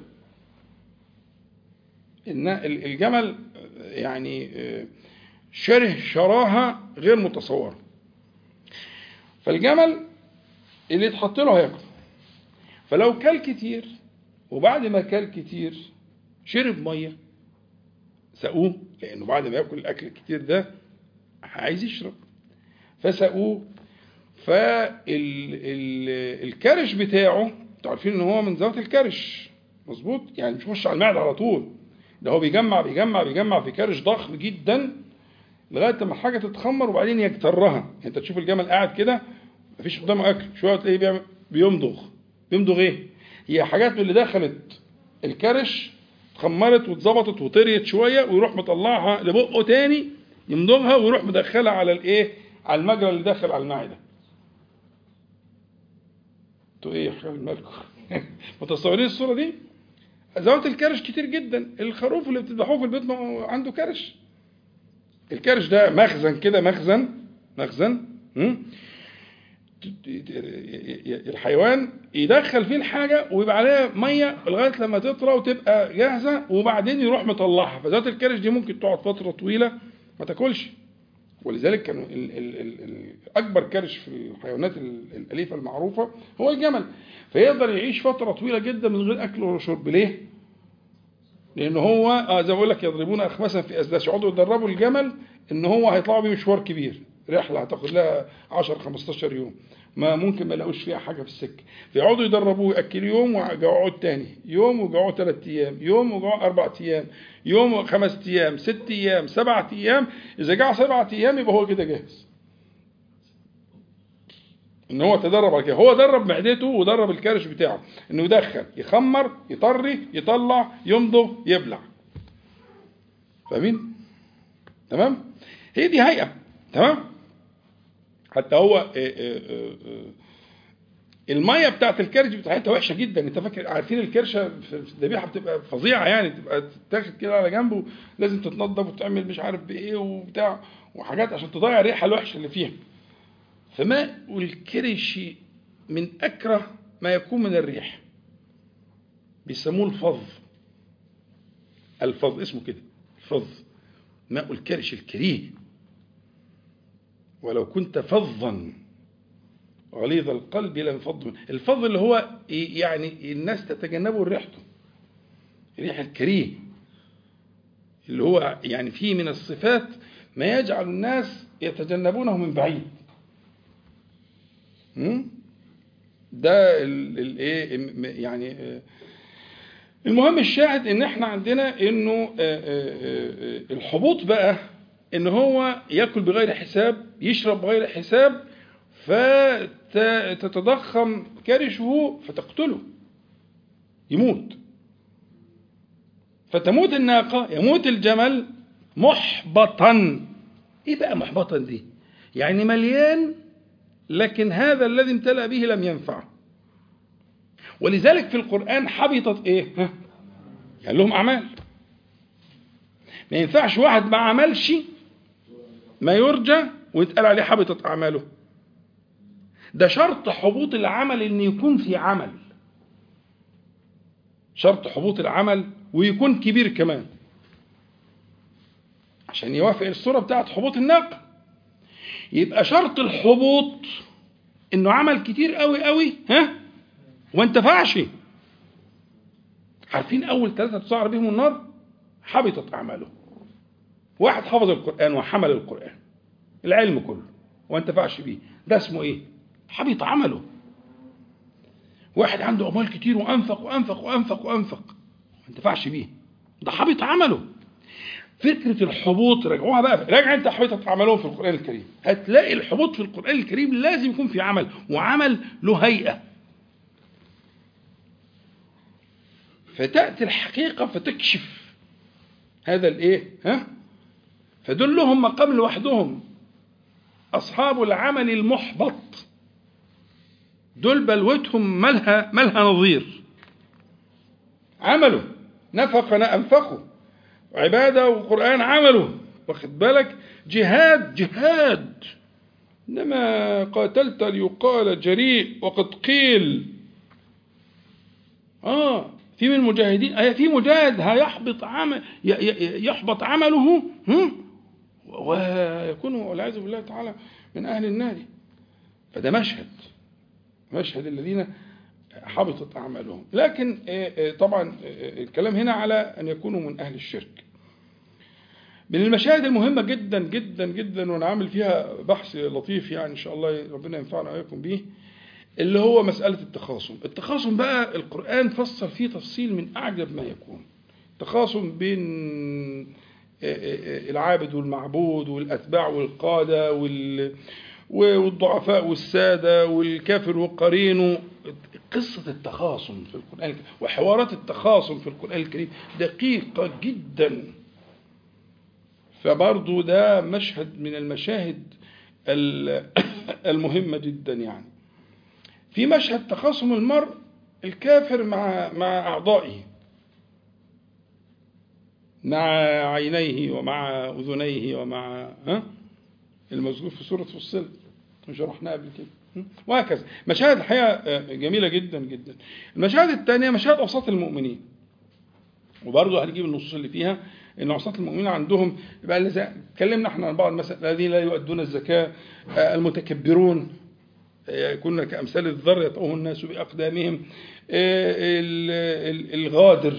الجمل يعني شره شراهة غير متصورة فالجمل اللي يتحط له هياكل فلو كل كتير وبعد ما كل كتير شرب ميه سقوه لانه بعد ما ياكل الاكل الكتير ده عايز يشرب فسقوه فالكرش بتاعه انتوا عارفين ان هو من ذات الكرش مظبوط يعني مش يخش على المعده على طول ده هو بيجمع بيجمع بيجمع في كرش ضخم جدا لغايه لما الحاجه تتخمر وبعدين يجترها يعني انت تشوف الجمل قاعد كده مفيش قدامه اكل شويه تلاقيه بيعمل بيمضغ بيمضغ ايه؟ هي حاجات من اللي دخلت الكرش اتخمرت واتظبطت وطريت شويه ويروح مطلعها لبقه تاني يمضغها ويروح مدخلها على الايه؟ على المجرى اللي داخل على المعده. انتوا ايه يا حبايب مالكم؟ متصورين الصوره دي؟ ذوات الكرش كتير جدا، الخروف اللي بتذبحوه في البيت ما هو عنده كرش. الكرش ده مخزن كده مخزن مخزن م? الحيوان يدخل فيه الحاجة ويبقى عليها مية لغاية لما تطرى وتبقى جاهزة وبعدين يروح مطلعها فذات الكرش دي ممكن تقعد فترة طويلة ما تاكلش ولذلك كانوا ال ال ال ال أكبر كرش في الحيوانات ال- الأليفة المعروفة هو الجمل فيقدر يعيش فترة طويلة جدا من غير أكل ولا شرب ليه؟ لأن هو آه زي ما بقول لك يضربون أخماسا في أسداس يقعدوا يدربوا الجمل إن هو هيطلعوا بيه مشوار كبير رحلة هتاخد لها 10 15 يوم ما ممكن ما يلاقوش فيها حاجه في السكه فيقعدوا يدربوه ياكلوا يوم ويقعدوا تاني يوم ويقعدوا ثلاث ايام يوم ويقعدوا اربع ايام يوم خمس ايام ست ايام سبعة ايام اذا قعد سبعة ايام يبقى هو كده جاهز ان هو تدرب على كده هو درب معدته ودرب الكرش بتاعه انه يدخل يخمر يطري يطلع يمضغ يبلع فاهمين تمام هي دي هيئه تمام حتى هو آه، آه، آه، آه، الميه بتاعت الكرش بتاعتها وحشه جدا انت فاكر عارفين الكرشه في الذبيحه بتبقى فظيعه يعني تبقى تتاخد كده على جنبه لازم تتنضف وتعمل مش عارف بايه وبتاع وحاجات عشان تضيع الريحه الوحشه اللي فيها فماء الكرش من اكره ما يكون من الريح بيسموه الفظ الفظ اسمه كده الفظ ماء الكرش الكريه ولو كنت فظا غليظ القلب لانفض منه الفظ اللي هو يعني الناس تتجنبه ريحته ريح الكريه اللي هو يعني فيه من الصفات ما يجعل الناس يتجنبونه من بعيد م? ده الايه يعني آه، المهم الشاهد ان احنا عندنا انه آه، آه، آه، الحبوط بقى ان هو ياكل بغير حساب يشرب بغير حساب فتتضخم كرشه فتقتله يموت فتموت الناقة يموت الجمل محبطا ايه بقى محبطا دي يعني مليان لكن هذا الذي امتلأ به لم ينفعه ولذلك في القرآن حبطت ايه ها؟ قال لهم اعمال ما ينفعش واحد ما عملش ما يرجى ويتقال عليه حبطت اعماله ده شرط حبوط العمل ان يكون في عمل شرط حبوط العمل ويكون كبير كمان عشان يوافق الصورة بتاعت حبوط الناقة يبقى شرط الحبوط انه عمل كتير قوي قوي ها وما انتفعش عارفين اول ثلاثة تسعر بهم النار حبطت اعماله واحد حفظ القرآن وحمل القرآن العلم كله وما انتفعش بيه ده اسمه ايه حبط عمله واحد عنده اموال كتير وانفق وانفق وانفق وانفق ما انتفعش بيه ده حبط عمله فكرة الحبوط راجعوها بقى راجع انت حبطت اعمالهم في القرآن الكريم هتلاقي الحبوط في القرآن الكريم لازم يكون في عمل وعمل له هيئة فتأتي الحقيقة فتكشف هذا الايه ها فدول لهم مقام لوحدهم أصحاب العمل المحبط دول بلوتهم ملها ملها نظير عملوا نفق أنفقوا عبادة وقرآن عملوا واخد بالك جهاد جهاد إنما قاتلت ليقال جريء وقد قيل آه في من المجاهدين آه في مجاهد هيحبط عمل يحبط عمله هم؟ ويكون والعياذ بالله تعالى من أهل النار فده مشهد مشهد الذين حبطت أعمالهم لكن طبعا الكلام هنا على أن يكونوا من أهل الشرك من المشاهد المهمة جدا جدا جدا وأنا عامل فيها بحث لطيف يعني إن شاء الله ربنا ينفعنا وإياكم بيه اللي هو مسألة التخاصم التخاصم بقى القرآن فصل فيه تفصيل من أعجب ما يكون تخاصم بين العابد والمعبود والأتباع والقادة وال والضعفاء والسادة والكافر وقرينه قصة التخاصم في القرآن الكريم وحوارات التخاصم في القرآن الكريم دقيقة جدا فبرضو ده مشهد من المشاهد المهمة جدا يعني في مشهد تخاصم المرء الكافر مع مع أعضائه مع عينيه ومع أذنيه ومع ها المذكور في سورة فصلت شرحناها قبل كده وهكذا مشاهد الحقيقة جميلة جدا جدا المشاهد الثانية مشاهد أوساط المؤمنين وبرضه هنجيب النصوص اللي فيها ان اوساط المؤمنين عندهم يبقى اللي اتكلمنا احنا عن بعض مثلا الذين لا يؤدون الزكاه المتكبرون يكون كامثال الذر يطؤه الناس باقدامهم الغادر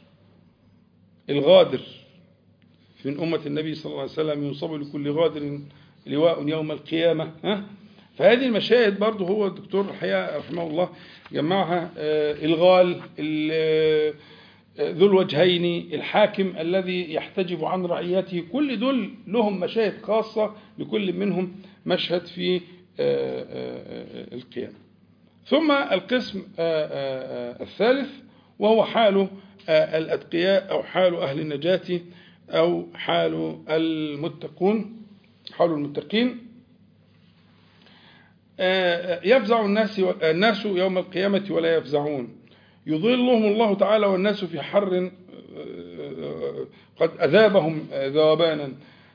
الغادر من أمة النبي صلى الله عليه وسلم ينصب لكل غادر لواء يوم القيامة ها؟ فهذه المشاهد برضه هو الدكتور الحقيقة رحمه الله جمعها الغال ذو الوجهين الحاكم الذي يحتجب عن رعيته كل دول لهم مشاهد خاصة لكل منهم مشهد في القيامة ثم القسم الثالث وهو حال الأتقياء أو حال أهل النجاة أو حال المتقون حال المتقين يفزع الناس الناس يوم القيامة ولا يفزعون يظلهم الله تعالى والناس في حر قد أذابهم ذوبانا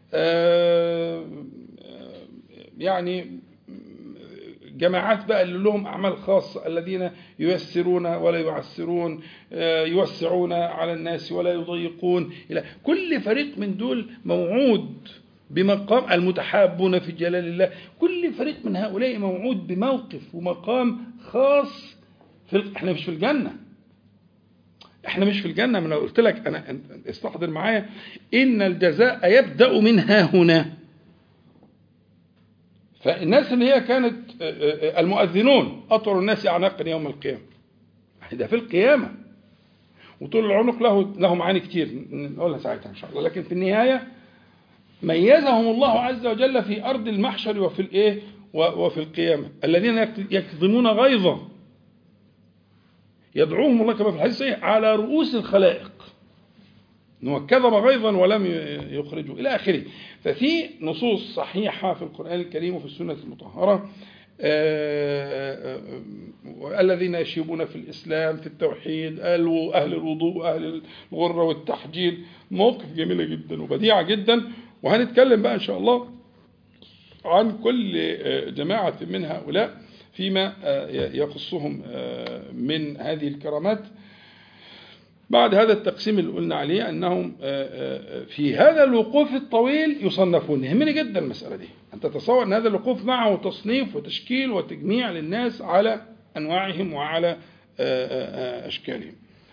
يعني جماعات بقى اللي لهم أعمال خاصة الذين ييسرون ولا يعسرون يوسعون على الناس ولا يضيقون إلى كل فريق من دول موعود بمقام المتحابون في جلال الله كل فريق من هؤلاء موعود بموقف ومقام خاص في ال... احنا مش في الجنة احنا مش في الجنة من قلت لك انا استحضر معايا ان الجزاء يبدأ من ها هنا فالناس اللي هي كانت المؤذنون أطول الناس أعناقا يوم القيامة ده في القيامة وطول العنق له له معاني كتير نقولها ساعتها إن شاء الله لكن في النهاية ميزهم الله عز وجل في أرض المحشر وفي الإيه وفي القيامة الذين يكظمون غيظا يدعوهم الله كما في الحديث على رؤوس الخلائق انه كظم غيظا ولم يخرجه الى اخره ففي نصوص صحيحه في القران الكريم وفي السنه المطهره الذين يشيبون في الاسلام في التوحيد اهل الوضوء واهل الغره والتحجيل مواقف جميله جدا وبديعه جدا وهنتكلم بقى ان شاء الله عن كل جماعه من هؤلاء فيما يخصهم من هذه الكرامات بعد هذا التقسيم اللي قلنا عليه أنهم في هذا الوقوف الطويل يصنفون يهمني جدا المسألة دي أن تتصور أن هذا الوقوف معه تصنيف وتشكيل وتجميع للناس على أنواعهم وعلى أشكالهم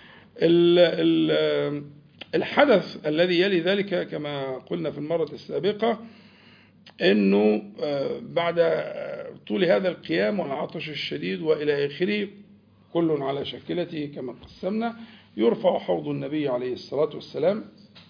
الحدث الذي يلي ذلك كما قلنا في المرة السابقة أنه بعد طول هذا القيام والعطش الشديد وإلى آخره كل على شكلته كما قسمنا يرفع حوض النبي عليه الصلاة والسلام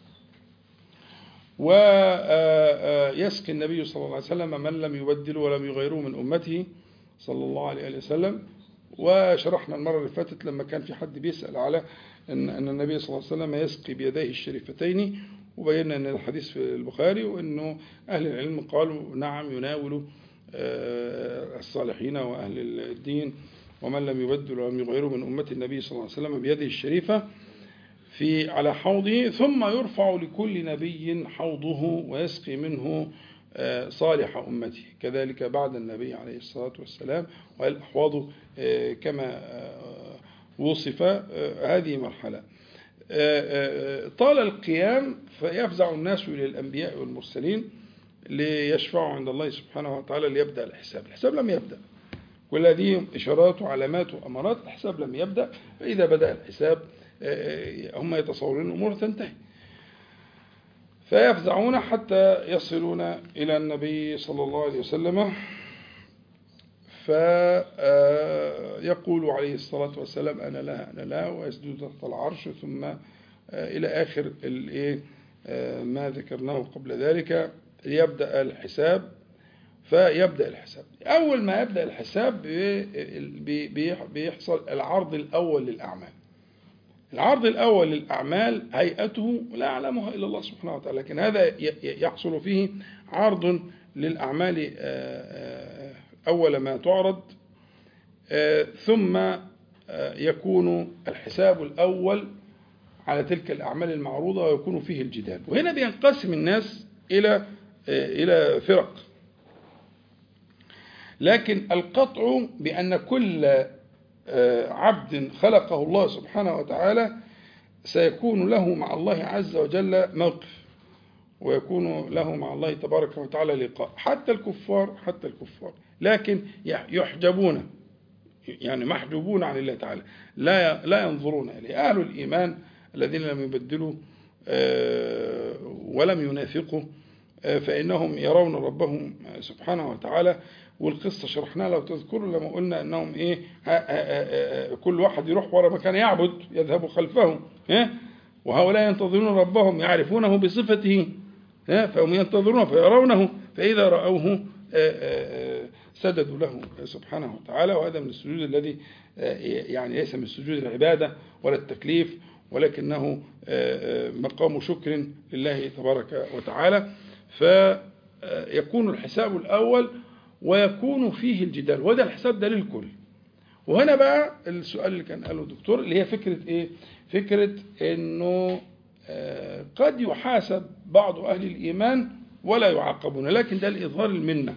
ويسقي النبي صلى الله عليه وسلم من لم يبدل ولم يغيره من أمته صلى الله عليه وسلم وشرحنا المرة اللي فاتت لما كان في حد بيسأل على أن أن النبي صلى الله عليه وسلم يسقي بيديه الشريفتين وبينا أن الحديث في البخاري وأنه أهل العلم قالوا نعم يناول الصالحين وأهل الدين ومن لم يبدل ولم يغيره من أمة النبي صلى الله عليه وسلم بيده الشريفة في على حوضه ثم يرفع لكل نبي حوضه ويسقي منه صالح أمته كذلك بعد النبي عليه الصلاة والسلام والأحواض كما وصف هذه مرحلة طال القيام فيفزع الناس إلى الأنبياء والمرسلين ليشفعوا عند الله سبحانه وتعالى ليبدأ الحساب الحساب لم يبدأ كل هذه إشارات وعلامات وأمارات الحساب لم يبدأ فإذا بدأ الحساب هم يتصورون الأمور تنتهي فيفزعون حتى يصلون إلى النبي صلى الله عليه وسلم فيقول عليه الصلاة والسلام أنا لا أنا لا ويسجد تحت العرش ثم آه، إلى آخر الإيه آه، ما ذكرناه قبل ذلك ليبدأ الحساب فيبدأ الحساب أول ما يبدأ الحساب بي- بي- بيحصل العرض الأول للأعمال العرض الأول للأعمال هيئته لا يعلمها إلا الله سبحانه وتعالى لكن هذا ي- ي- يحصل فيه عرض للأعمال آه، آه، أول ما تعرض آه، ثم آه، يكون الحساب الأول على تلك الأعمال المعروضة ويكون فيه الجدال وهنا بينقسم الناس إلى آه، إلى فرق لكن القطع بأن كل آه، عبد خلقه الله سبحانه وتعالى سيكون له مع الله عز وجل موقف ويكون له مع الله تبارك وتعالى لقاء حتى الكفار حتى الكفار لكن يحجبون يعني محجوبون عن الله تعالى لا لا ينظرون إليه أهل الإيمان الذين لم يبدلوا آه، ولم ينافقوا آه، فإنهم يرون ربهم سبحانه وتعالى والقصة شرحناها لو تذكروا لما قلنا أنهم إيه ها- ها- ها- كل واحد يروح ورا مكان يعبد يذهب خلفه ها؟ وهؤلاء ينتظرون ربهم يعرفونه بصفته ها؟ فهم ينتظرونه فيرونه فإذا رأوه آه، آه، آه، سجدوا له سبحانه وتعالى وهذا من السجود الذي آه، يعني ليس من سجود العبادة ولا التكليف ولكنه آه، آه، مقام شكر لله تبارك وتعالى فيكون الحساب الأول ويكون فيه الجدال وده الحساب ده للكل وهنا بقى السؤال اللي كان قاله الدكتور اللي هي فكرة ايه فكرة انه آه، قد يحاسب بعض اهل الايمان ولا يعاقبون لكن ده لاظهار المنه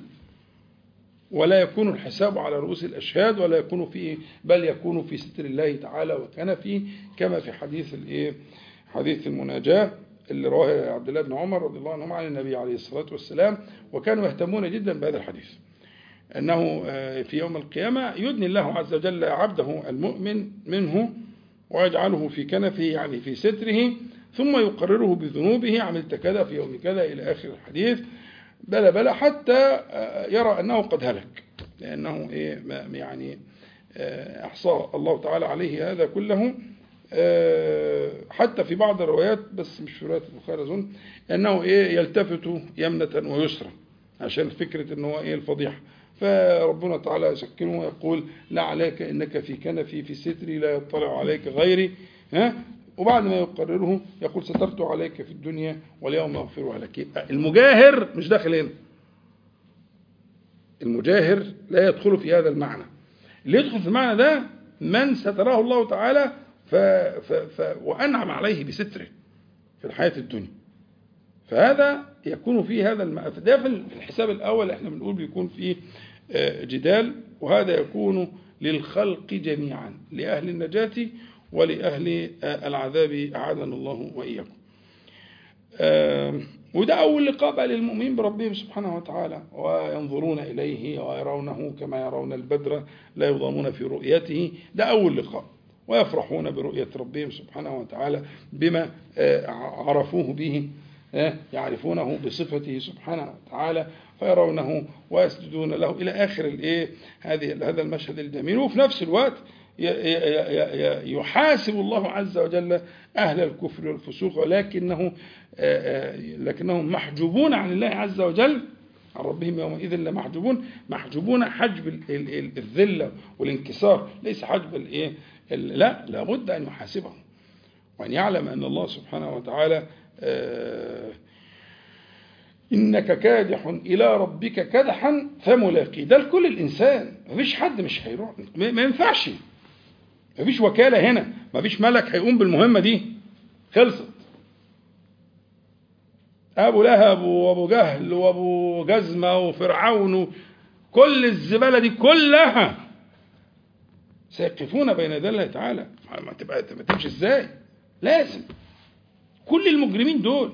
ولا يكون الحساب على رؤوس الاشهاد ولا يكون في بل يكون في ستر الله تعالى وكان فيه كما في حديث الايه حديث المناجاه اللي رواه عبد الله بن عمر رضي الله عنهما عن النبي عليه الصلاه والسلام وكانوا يهتمون جدا بهذا الحديث أنه آه، في يوم القيامة يدني الله عز وجل عبده المؤمن منه ويجعله في كنفه يعني في ستره ثم يقرره بذنوبه عملت كذا في يوم كذا إلى آخر الحديث بلى بلى حتى آه، يرى أنه قد هلك لأنه إيه ما- يعني آه، أحصى الله تعالى عليه هذا كله آه، حتى في بعض الروايات بس مش في رواية البخاري أظن أنه إيه يلتفت يمنة ويسرى عشان فكرة أنه هو إيه الفضيحة فربنا تعالى يسكنه ويقول لا عليك إنك في كنفي في ستري لا يطلع عليك غيري ها وبعد ما يقرره يقول سترت عليك في الدنيا واليوم أغفرها لك يبقى المجاهر مش داخل هنا المجاهر لا يدخل في هذا المعنى اللي يدخل في المعنى ده من ستراه الله تعالى ف ف ف وأنعم عليه بستره في الحياة الدنيا فهذا يكون فيه هذا الم... ده في الحساب الأول احنا بنقول بيكون فيه آه، جدال وهذا يكون للخلق جميعا لأهل النجاة ولأهل آه، العذاب أعاذنا الله وإياكم آه، وده أول لقاء بقى للمؤمنين بربهم سبحانه وتعالى وينظرون إليه ويرونه كما يرون البدر لا يضامون في رؤيته ده أول لقاء ويفرحون برؤية ربهم سبحانه وتعالى بما آه، عرفوه به آه، يعرفونه بصفته سبحانه وتعالى فيرونه ويسجدون له إلى آخر الإيه هذه هذا المشهد الجميل وفي نفس الوقت ي- ي- ي- يحاسب الله عز وجل أهل الكفر والفسوق ولكنه آه، آه، لكنهم محجوبون عن الله عز وجل عن ربهم يومئذ لمحجوبون محجوبون حجب ال- ال- ال- الذلة والانكسار ليس حجب الايه ال- لا لابد أن يحاسبهم وأن يعلم أن الله سبحانه وتعالى آه، إنك كادح إلى ربك كدحا فملاقيه ده لكل الإنسان مفيش حد مش هيروح ما ما ينفعش مفيش وكالة هنا مفيش ملك هيقوم بالمهمة دي خلصت أبو لهب وأبو جهل وأبو جزمة وفرعون كل الزبالة دي كلها سيقفون بين يدي الله تعالى ما تبقى ما تمشي ازاي لازم كل المجرمين دول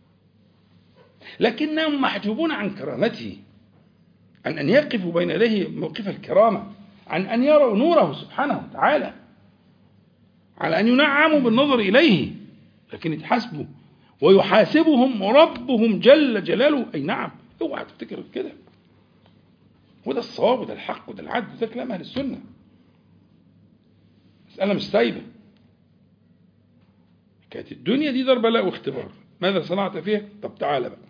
لكنهم محجوبون عن كرامته عن أن يقفوا بين يديه موقف الكرامة عن أن يروا نوره سبحانه وتعالى على أن ينعموا بالنظر إليه لكن يتحاسبوا ويحاسبهم ربهم جل جلاله أي نعم اوعى تفتكر كده وده الصواب وده الحق وده العدل وده كلام أهل السنة مسألة مش سايبة كانت الدنيا دي دار بلاء واختبار ماذا صنعت فيها؟ طب تعالى بقى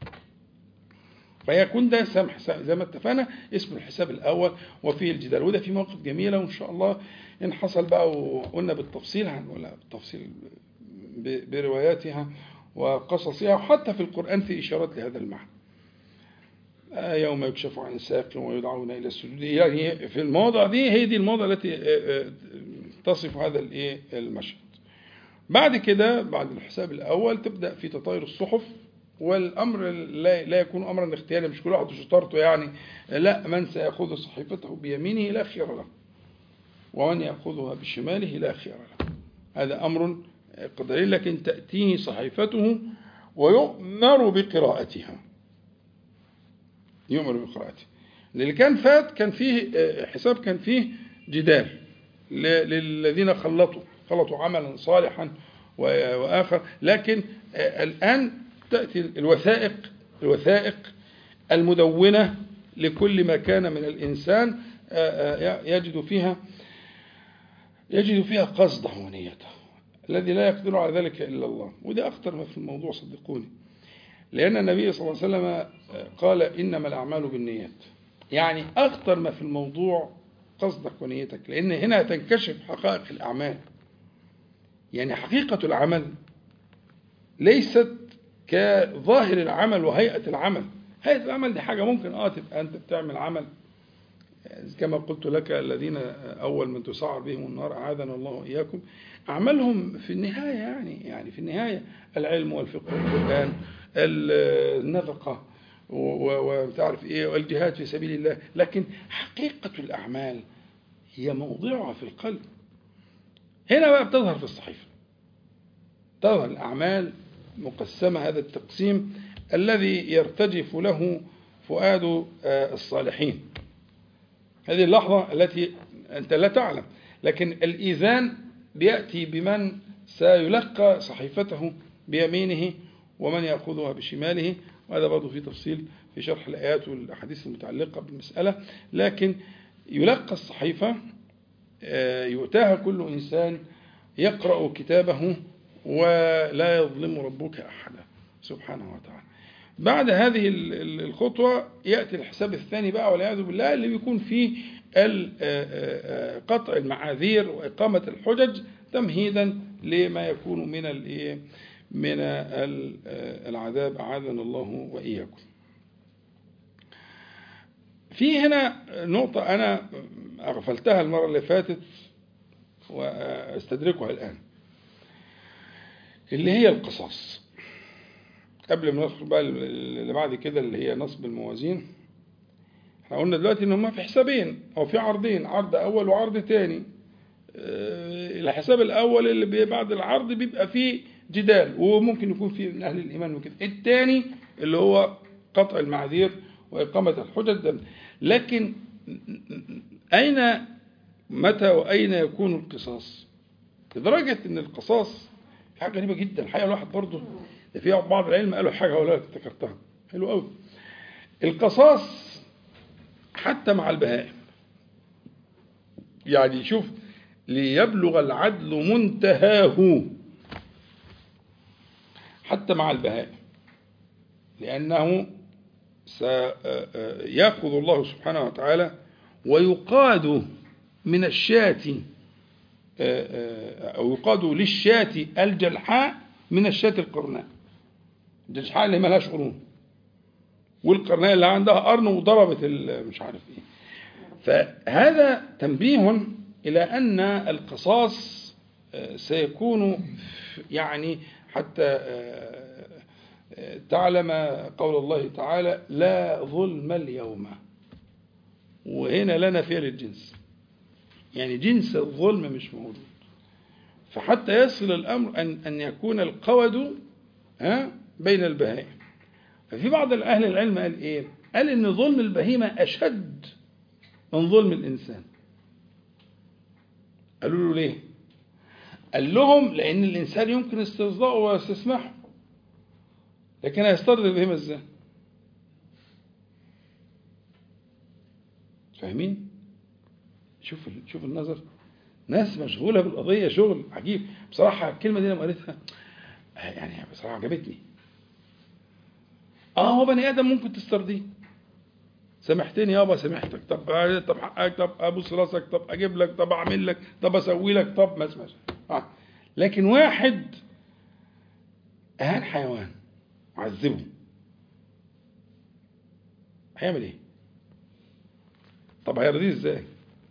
فيكون ده سمح زي ما اتفقنا اسمه الحساب الأول وفيه الجدال وده في مواقف جميلة وإن شاء الله إن حصل بقى وقلنا بالتفصيل ولا بالتفصيل برواياتها وقصصها وحتى في القرآن في إشارات لهذا المعنى يوم يكشف عن ساق ويدعون إلى السجود يعني في المواضع دي هي دي المواضع التي تصف هذا الايه المشهد بعد كده بعد الحساب الأول تبدأ في تطاير الصحف والأمر لا, لا يكون أمرا اختياريا مش كل واحد وشطارته يعني لا من سيأخذ صحيفته بيمينه لا خير له ومن يأخذها بشماله لا خير له هذا أمر قدري لكن تأتيه صحيفته ويؤمر بقراءتها يؤمر بقراءتها اللي كان فات كان فيه حساب كان فيه جدال للذين خلطوا خلطوا عملا صالحا وآخر لكن الآن تأتي الوثائق الوثائق المدونة لكل ما كان من الإنسان يجد فيها يجد فيها قصده ونيته الذي لا يقدر على ذلك إلا الله وده أخطر ما في الموضوع صدقوني لأن النبي صلى الله عليه وسلم قال إنما الأعمال بالنيات يعني أخطر ما في الموضوع قصدك ونيتك لأن هنا تنكشف حقائق الأعمال يعني حقيقة العمل ليست كظاهر العمل وهيئة العمل هيئة العمل دي حاجة ممكن اه تبقى أنت بتعمل عمل كما قلت لك الذين أول من تسعر بهم النار أعاذنا الله وإياكم أعمالهم في النهاية يعني يعني في النهاية العلم والفقه والقرآن النفقة وتعرف إيه والجهاد في سبيل الله لكن حقيقة الأعمال هي موضعها في القلب هنا بقى بتظهر في الصحيفة تظهر الأعمال مقسمة هذا التقسيم الذي يرتجف له فؤاد الصالحين هذه اللحظة التي أنت لا تعلم لكن الإيذان بيأتي بمن سيلقى صحيفته بيمينه ومن يأخذها بشماله وهذا برضه في تفصيل في شرح الآيات والأحاديث المتعلقة بالمسألة لكن يلقى الصحيفة يؤتاها كل إنسان يقرأ كتابه ولا يظلم ربك أحدا سبحانه وتعالى بعد هذه الخطوة يأتي الحساب الثاني بقى والعياذ بالله اللي بيكون فيه قطع المعاذير وإقامة الحجج تمهيدا لما يكون من من العذاب أعاذنا الله وإياكم في هنا نقطة أنا أغفلتها المرة اللي فاتت وأستدركها الآن اللي هي القصاص قبل ما ندخل بقى اللي بعد كده اللي هي نصب الموازين احنا قلنا دلوقتي ان هما في حسابين او في عرضين عرض اول وعرض تاني الحساب الاول اللي بعد العرض بيبقى فيه جدال وممكن يكون فيه من اهل الايمان وكده الثاني اللي هو قطع المعاذير واقامه الحجج ده لكن اين متى واين يكون القصاص لدرجه ان القصاص حاجه غريبه جدا الحقيقه الواحد برضه في بعض العلم قالوا حاجه ولا افتكرتها حلو قوي القصاص حتى مع البهائم يعني شوف ليبلغ العدل منتهاه حتى مع البهائم لأنه سيأخذ الله سبحانه وتعالى ويقاد من الشاة أو يقاد للشاة الجلحاء من الشاة القرناء الجلحاء اللي ملهاش قرون والقرناء اللي عندها قرن وضربت مش عارف ايه فهذا تنبيه إلى أن القصاص سيكون يعني حتى تعلم قول الله تعالى لا ظلم اليوم وهنا لا نفي للجنس يعني جنس الظلم مش موجود فحتى يصل الأمر أن أن يكون القود ها بين البهائم ففي بعض أهل العلم قال إيه؟ قال إن ظلم البهيمة أشد من ظلم الإنسان قالوا له ليه؟ قال لهم لأن الإنسان يمكن استرضاؤه واستسماحه لكن هيصطاد البهيمة ازاي فاهمين شوف ال- شوف النظر ناس مشغولة بالقضية شغل عجيب بصراحة الكلمة دي لما قريتها يعني بصراحة عجبتني اه هو بني ادم ممكن تسترضيه سامحتني يابا سامحتك طب طب حقك طب ابوس راسك طب اجيب لك طب اعمل لك طب اسوي لك طب ما اسمعش آه. لكن واحد اهان حيوان عذبه هيعمل ايه طب هيرضيه ازاي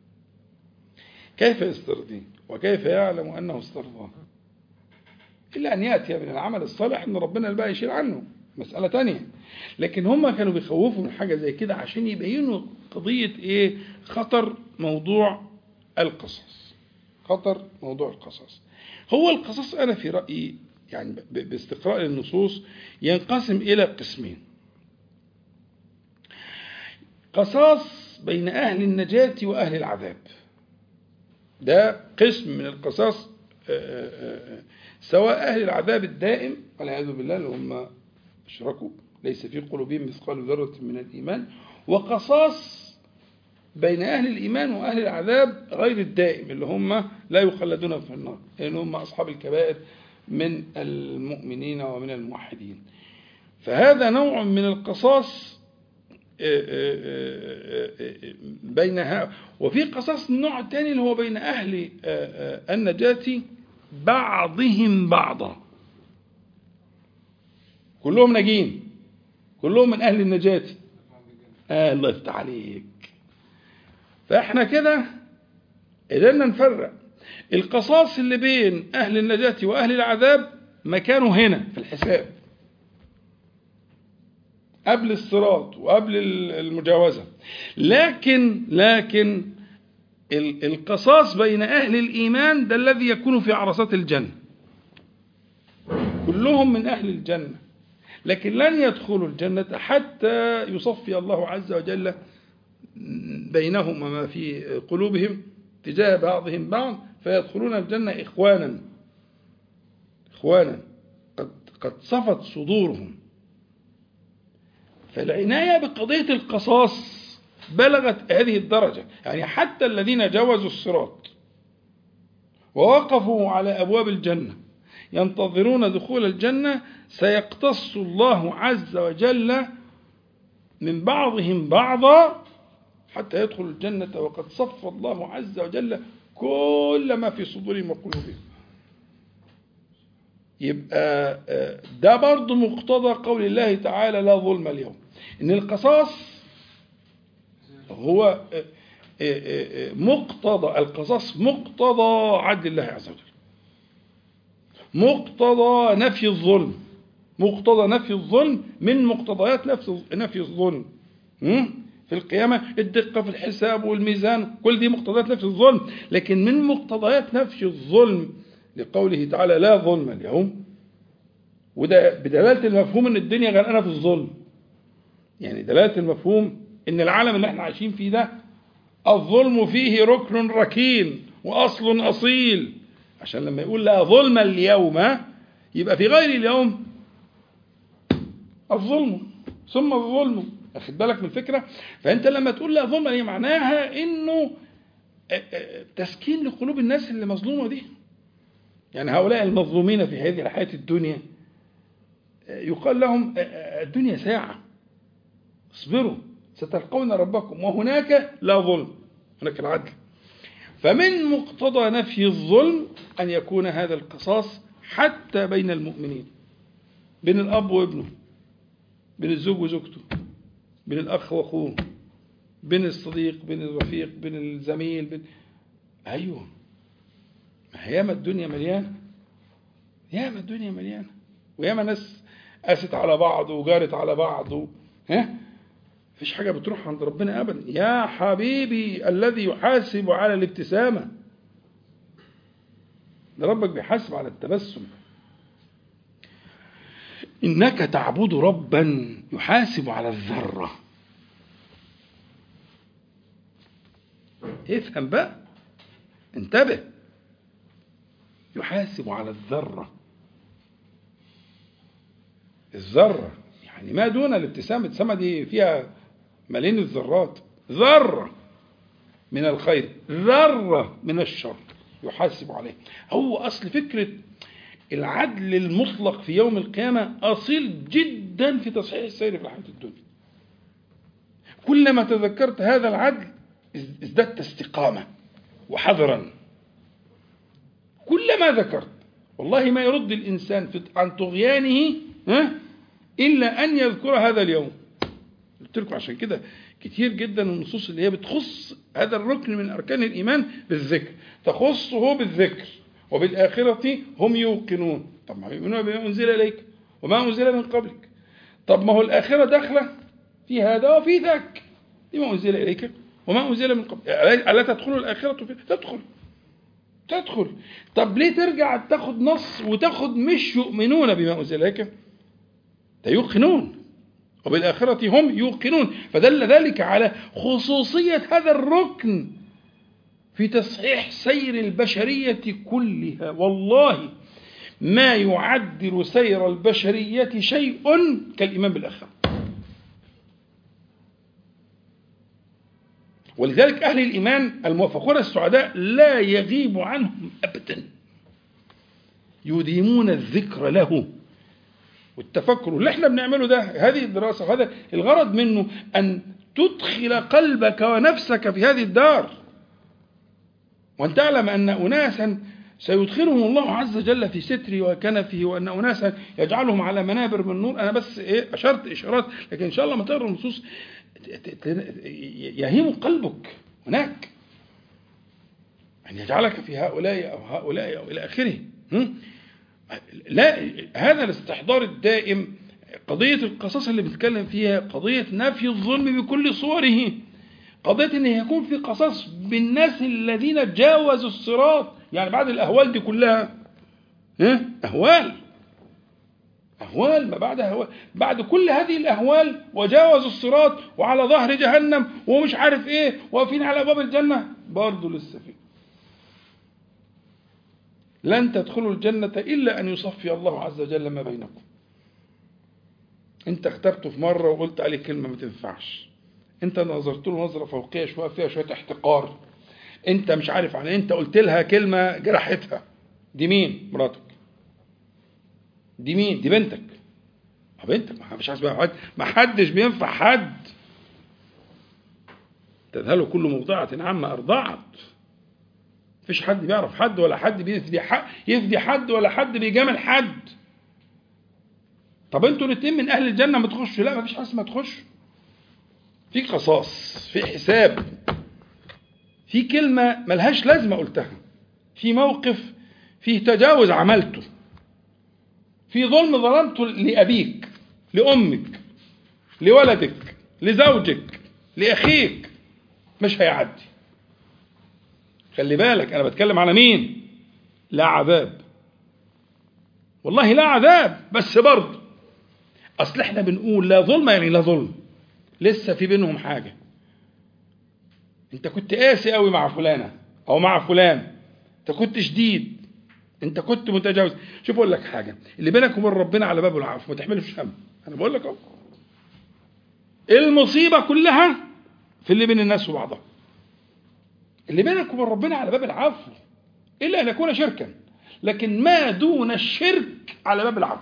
كيف يسترضيه وكيف يعلم انه استرضاه الا ان ياتي من العمل الصالح ان ربنا بقى يشيل عنه مساله تانية لكن هم كانوا بيخوفوا من حاجه زي كده عشان يبينوا قضيه ايه خطر موضوع القصص خطر موضوع القصص هو القصص انا في رايي يعني ب- باستقراء النصوص ينقسم الى قسمين قصاص بين اهل النجاه واهل العذاب ده قسم من القصاص آه، آه، آه، سواء أهل العذاب الدائم والعياذ بالله اللي هم أشركوا ليس في قلوبهم مثقال ذرة من الإيمان وقصاص بين أهل الإيمان وأهل العذاب غير الدائم اللي هم لا يخلدون في النار لأن هم أصحاب الكبائر من المؤمنين ومن الموحدين فهذا نوع من القصاص بين ها وفي قصاص النوع الثاني اللي هو بين أهل النجاة بعضهم بعضا كلهم ناجين كلهم من أهل النجاة آه الله يفتح عليك فإحنا كده قدرنا نفرق القصاص اللي بين أهل النجاة وأهل العذاب مكانه هنا في الحساب قبل الصراط وقبل المجاوزة لكن لكن القصاص بين أهل الإيمان ده الذي يكون في عرصات الجنة كلهم من أهل الجنة لكن لن يدخلوا الجنة حتى يصفي الله عز وجل بينهم وما في قلوبهم تجاه بعضهم بعض فيدخلون الجنة إخوانا إخوانا قد, قد صفت صدورهم فالعناية بقضية القصاص بلغت هذه الدرجة يعني حتى الذين جاوزوا الصراط ووقفوا على أبواب الجنة ينتظرون دخول الجنة سيقتص الله عز وجل من بعضهم بعضا حتى يدخل الجنة وقد صف الله عز وجل كل ما في صدورهم وقلوبهم يبقى ده برضه مقتضى قول الله تعالى لا ظلم اليوم ان القصاص هو مقتضى القصاص مقتضى عدل الله عز وجل مقتضى نفي الظلم مقتضى نفي الظلم من مقتضيات نفي الظلم في القيامة الدقة في الحساب والميزان كل دي مقتضيات نفي الظلم لكن من مقتضيات نفي الظلم لقوله تعالى لا ظلم اليوم وده بدلالة المفهوم ان الدنيا غرقانة في الظلم يعني دلالة المفهوم ان العالم اللي احنا عايشين فيه ده الظلم فيه ركن ركين واصل اصيل عشان لما يقول لا ظلم اليوم يبقى في غير اليوم الظلم ثم الظلم اخد بالك من الفكره فانت لما تقول لا ظلم هي معناها انه تسكين لقلوب الناس اللي مظلومه دي يعني هؤلاء المظلومين في هذه الحياه الدنيا يقال لهم الدنيا ساعه اصبروا ستلقون ربكم وهناك لا ظلم هناك العدل فمن مقتضى نفي الظلم أن يكون هذا القصاص حتى بين المؤمنين بين الأب وابنه بين الزوج وزوجته بين الأخ وأخوه بين الصديق بين الرفيق بين الزميل بين أيوه ما ياما الدنيا مليانة ياما الدنيا مليانة وياما ناس قاست على بعض وجارت على بعض و... ها مفيش حاجة بتروح عند ربنا أبدا يا حبيبي الذي يحاسب على الابتسامة ده ربك بيحاسب على التبسم إنك تعبد ربا يحاسب على الذرة افهم بقى انتبه يحاسب على الذرة الذرة يعني ما دون الابتسامة الابتسامة دي فيها ملايين الذرات ذرة من الخير ذرة من الشر يحاسب عليه هو أصل فكرة العدل المطلق في يوم القيامة أصيل جدا في تصحيح السير في الحياة الدنيا كلما تذكرت هذا العدل ازددت استقامة وحذرا كلما ذكرت والله ما يرد الإنسان في- عن طغيانه ها إلا أن يذكر هذا اليوم قلت لكم عشان كده كتير جدا النصوص اللي هي بتخص هذا الركن من أركان الإيمان بالذكر تخصه بالذكر وبالآخرة هم يوقنون طب ما يؤمنون بما أنزل إليك وما أنزل من قبلك طب ما هو الآخرة داخلة في هذا وفي ذاك لما أنزل إليك وما أنزل من قبل ألا تدخل الآخرة في تدخل تدخل طب ليه ترجع تاخد نص وتاخد مش يؤمنون بما أنزل إليك ده يوقنون وبالآخرة هم يوقنون فدل ذلك على خصوصية هذا الركن في تصحيح سير البشرية كلها والله ما يعدل سير البشرية شيء كالإيمان بالآخرة ولذلك أهل الإيمان الموفقون السعداء لا يغيب عنهم أبدا يديمون الذكر له والتفكر اللي احنا بنعمله ده هذه الدراسة وهذا الغرض منه أن تدخل قلبك ونفسك في هذه الدار وأن تعلم أن أناسا سيدخلهم الله عز وجل في ستره وكنفه وأن أناسا يجعلهم على منابر من نور أنا بس إيه أشرت إشارات لكن إن شاء الله ما تقرأ النصوص يهيم قلبك هناك أن يجعلك في هؤلاء أو هؤلاء أو إلى آخره هم؟ لا هذا الاستحضار الدائم قضية القصص اللي بنتكلم فيها قضية نفي الظلم بكل صوره قضية ان يكون في قصص بالناس الذين جاوزوا الصراط يعني بعد الاهوال دي كلها ها اهوال اهوال ما بعد اهوال بعد كل هذه الاهوال وجاوزوا الصراط وعلى ظهر جهنم ومش عارف ايه واقفين على ابواب الجنه برضه لسه في لن تدخلوا الجنة إلا أن يصفي الله عز وجل ما بينكم أنت اخترته في مرة وقلت عليه كلمة ما تنفعش أنت نظرت له نظرة فوقية شوية فيها شوية احتقار أنت مش عارف عن أنت قلت لها كلمة جرحتها دي مين مراتك دي مين دي بنتك ما بنتك ما مش عايز بقى حد ما حدش بينفع حد تذهل كل مرضعة عما أرضعت مفيش حد بيعرف حد ولا حد بيفدي حد يفدي حد ولا حد بيجامل حد طب انتوا الاثنين من اهل الجنه ما تخشوا لا مفيش حاجه اسمها تخش في قصاص في حساب في كلمه ملهاش لازمه قلتها في موقف فيه تجاوز عملته في ظلم ظلمته لابيك لامك لولدك لزوجك لاخيك مش هيعدي خلي بالك انا بتكلم على مين لا عذاب والله لا عذاب بس برضه اصل احنا بنقول لا ظلم يعني لا ظلم لسه في بينهم حاجه انت كنت قاسي قوي مع فلانه او مع فلان انت كنت شديد انت كنت متجاوز شوف اقول لك حاجه اللي بينك وبين ربنا على باب العفو ما تحملش هم انا بقول لك اهو المصيبه كلها في اللي بين الناس وبعضها اللي بينك وبين ربنا على باب العفو إلا أن يكون شركا لكن ما دون الشرك على باب العفو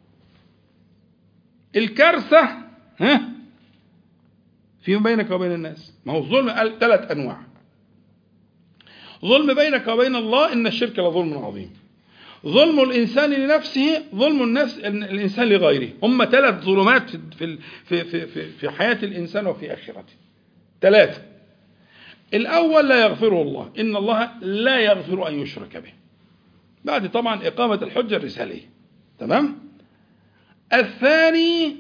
الكارثة ها فيما بينك وبين الناس ما هو الظلم قال ثلاث أنواع ظلم بينك وبين الله إن الشرك لظلم عظيم ظلم الإنسان لنفسه ظلم النفس الإنسان لغيره هم ثلاث ظلمات في في في في في حياة الإنسان وفي آخرته ثلاثة الأول لا يغفره الله إن الله لا يغفر أن يشرك به بعد طبعا إقامة الحجة الرسالية تمام الثاني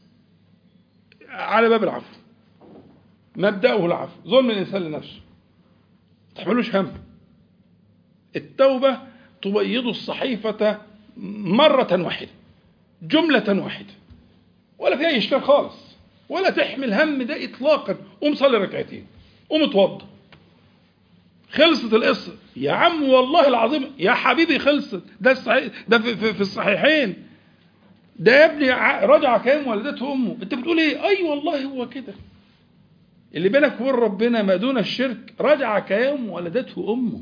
على باب العفو مبدأه العفو ظلم الإنسان لنفسه تحملوش هم التوبة تبيض الصحيفة مرة واحدة جملة واحدة ولا في أي إشكال خالص ولا تحمل هم ده إطلاقا قوم صلي ركعتين قوم اتوضى خلصت القصه يا عم والله العظيم يا حبيبي خلصت ده الصحيح ده في, في, في الصحيحين ده يا ابني ع- رجع كيوم ولدته امه انت بتقول ايه اي والله هو كده اللي بينك وبين ربنا ما دون الشرك رجع كيوم ولدته امه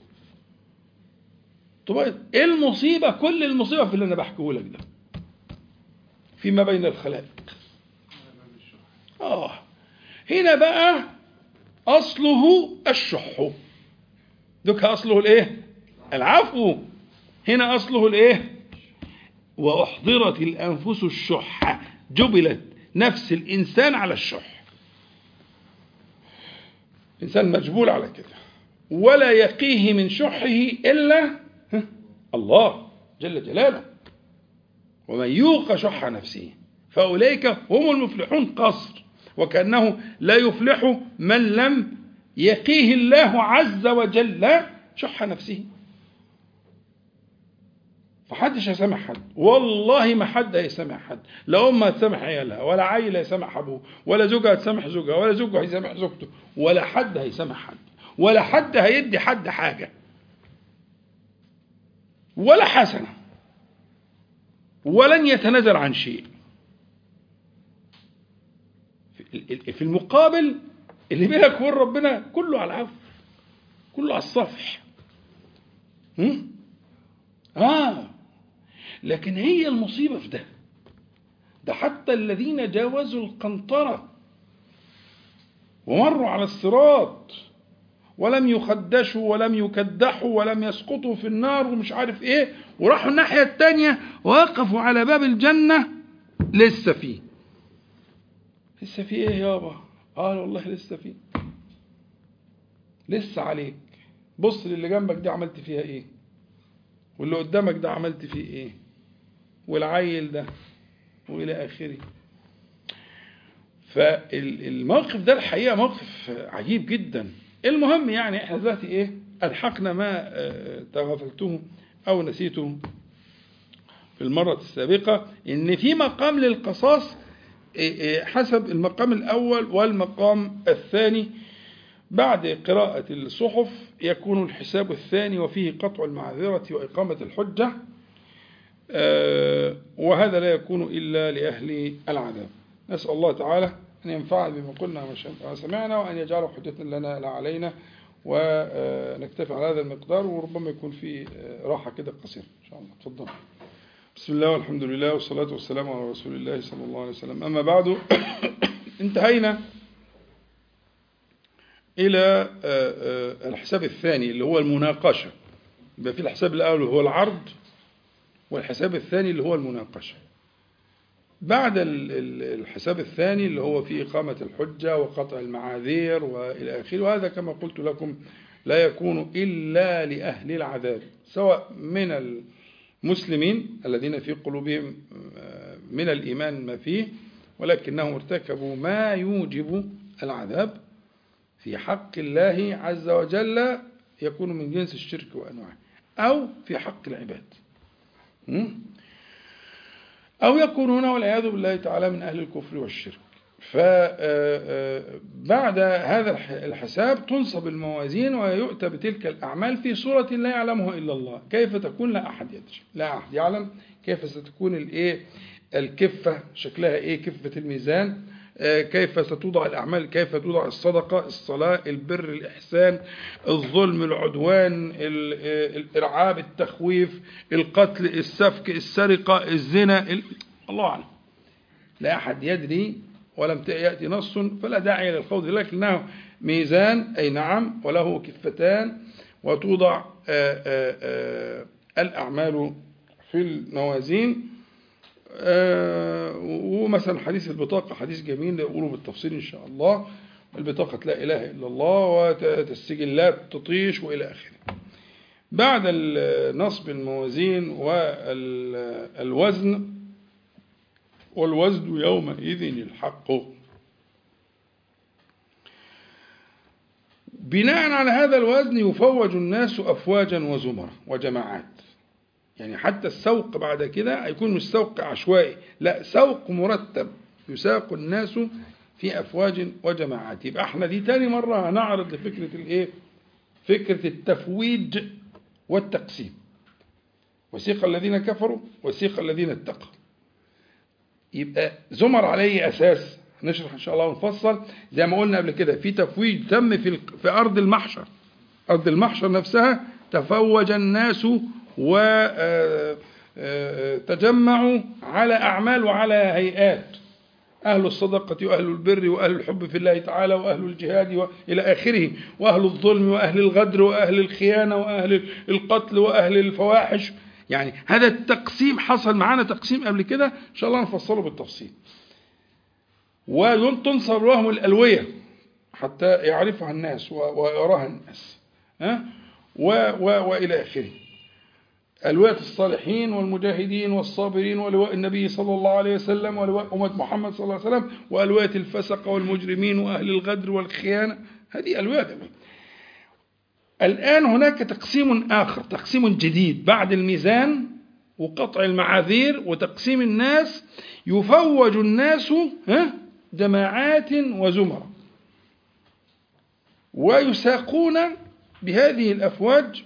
طب ايه المصيبه كل المصيبه في اللي انا بحكيه لك ده فيما بين الخلائق اه هنا بقى اصله الشح دوك اصله الايه العفو هنا اصله الايه واحضرت الانفس الشح جبلت نفس الانسان على الشح انسان مجبول على كده ولا يقيه من شحه الا ها، الله جل جلاله ومن يوق شح نفسه فاولئك هم المفلحون قصر وكانه لا يفلح من لم يقيه الله عز وجل شح نفسه فحدش هيسامح حد والله ما حد هيسامح حد لا ام هتسامح عيالها ولا عيل هيسامح ابوه ولا زوجها هتسامح زوجها ولا زوجها هيسامح زوجته ولا حد هيسامح حد ولا حد هيدي حد حاجه ولا حسنه ولن يتنازل عن شيء في- في المقابل اللي بينك وبين ربنا كله على العفو كله على الصفح هم؟ اه لكن هي المصيبه في ده ده حتى الذين جاوزوا القنطره ومروا على الصراط ولم يخدشوا ولم يكدحوا ولم يسقطوا في النار ومش عارف ايه وراحوا الناحيه التانيه وقفوا على باب الجنه لسه فيه لسه في ايه يابا قال والله لسه في لسه عليك بص للي جنبك دي عملت فيها ايه واللي قدامك ده عملت فيه ايه والعيل ده والى اخره فالموقف ده الحقيقه موقف عجيب جدا المهم يعني احنا دلوقتي ايه الحقنا ما آه، تغافلته او نسيته في المره السابقه ان في مقام للقصاص إيه إيه حسب المقام الأول والمقام الثاني بعد قراءة الصحف يكون الحساب الثاني وفيه قطع المعذرة وإقامة الحجة آه، وهذا لا يكون إلا لأهل العذاب نسأل الله تعالى أن ينفعنا بما قلنا وما سمعنا وأن يجعله حجة لنا لا علينا ونكتفي على هذا المقدار وربما يكون في آه، راحة كده قصيرة إن شاء الله تفضل بسم الله والحمد لله والصلاة والسلام على رسول الله صلى الله عليه وسلم أما بعد انتهينا إلى آه، آه، الحساب الثاني اللي هو المناقشة يبقى في الحساب الأول هو العرض والحساب الثاني اللي هو المناقشة بعد ال- ال- الحساب الثاني اللي هو في إقامة الحجة وقطع المعاذير وإلى آخره وهذا كما قلت لكم لا يكون إلا لأهل العذاب سواء من المسلمين الذين في قلوبهم آه، من الإيمان ما فيه ولكنهم ارتكبوا ما يوجب العذاب في حق الله عز وجل يكون من جنس الشرك وأنواعه أو في حق العباد م? أو يكونون والعياذ بالله تعالى من أهل الكفر والشرك فبعد هذا الح- الحساب تنصب الموازين ويؤتى بتلك الأعمال في صورة لا يعلمها إلا الله كيف تكون لا أحد يدري لا أحد يعلم كيف ستكون الإيه الكفة شكلها إيه كفة الميزان آه، كيف ستوضع الأعمال كيف توضع الصدقة الصلاة البر الإحسان الظلم العدوان ال- آه، الإرعاب التخويف القتل السفك السرقة الزنا ال- الله أعلم لا أحد يدري ولم يأتي نص فلا داعي للخوض لكنه ميزان أي نعم وله كفتان وتوضع آه، آه، آه، الأعمال في الموازين آه، ومثلا حديث البطاقة حديث جميل نقوله بالتفصيل إن شاء الله البطاقة لا إله إلا الله والسجلات تطيش وإلى آخره بعد ال- نصب الموازين والوزن والوزن يومئذ الحق بناء على هذا الوزن يفوج الناس أفواجا وزمرا وجماعات يعني حتى السوق بعد كده هيكون مش سوق عشوائي لا سوق مرتب يساق الناس في أفواج وجماعات يبقى احنا دي تاني مرة هنعرض لفكرة الايه فكرة التفويج والتقسيم وسيق الذين كفروا وسيق الذين اتقوا يبقى زمر عليه أساس نشرح إن شاء الله ونفصل زي ما قلنا قبل كده في تفويج تم في الق- في أرض المحشر أرض المحشر نفسها تفوج الناس وتجمعوا على أعمال وعلى هيئات أهل الصدقة وأهل البر وأهل الحب في الله تعالى وأهل الجهاد وإلى آخره وأهل الظلم وأهل الغدر وأهل الخيانة وأهل القتل وأهل الفواحش يعني هذا التقسيم حصل معانا تقسيم قبل كده إن شاء الله نفصله بالتفصيل وتنصب لهم الألوية حتى يعرفها الناس و- ويراها الناس ها و و وإلى آخره ألواء الصالحين والمجاهدين والصابرين ولواء النبي صلى الله عليه وسلم ولواء أمة محمد صلى الله عليه وسلم وألواء الفسق والمجرمين وأهل الغدر والخيانة هذه ألواء الآن هناك تقسيم آخر تقسيم جديد بعد الميزان وقطع المعاذير وتقسيم الناس يفوج الناس ها جماعات وزمر ويساقون بهذه الأفواج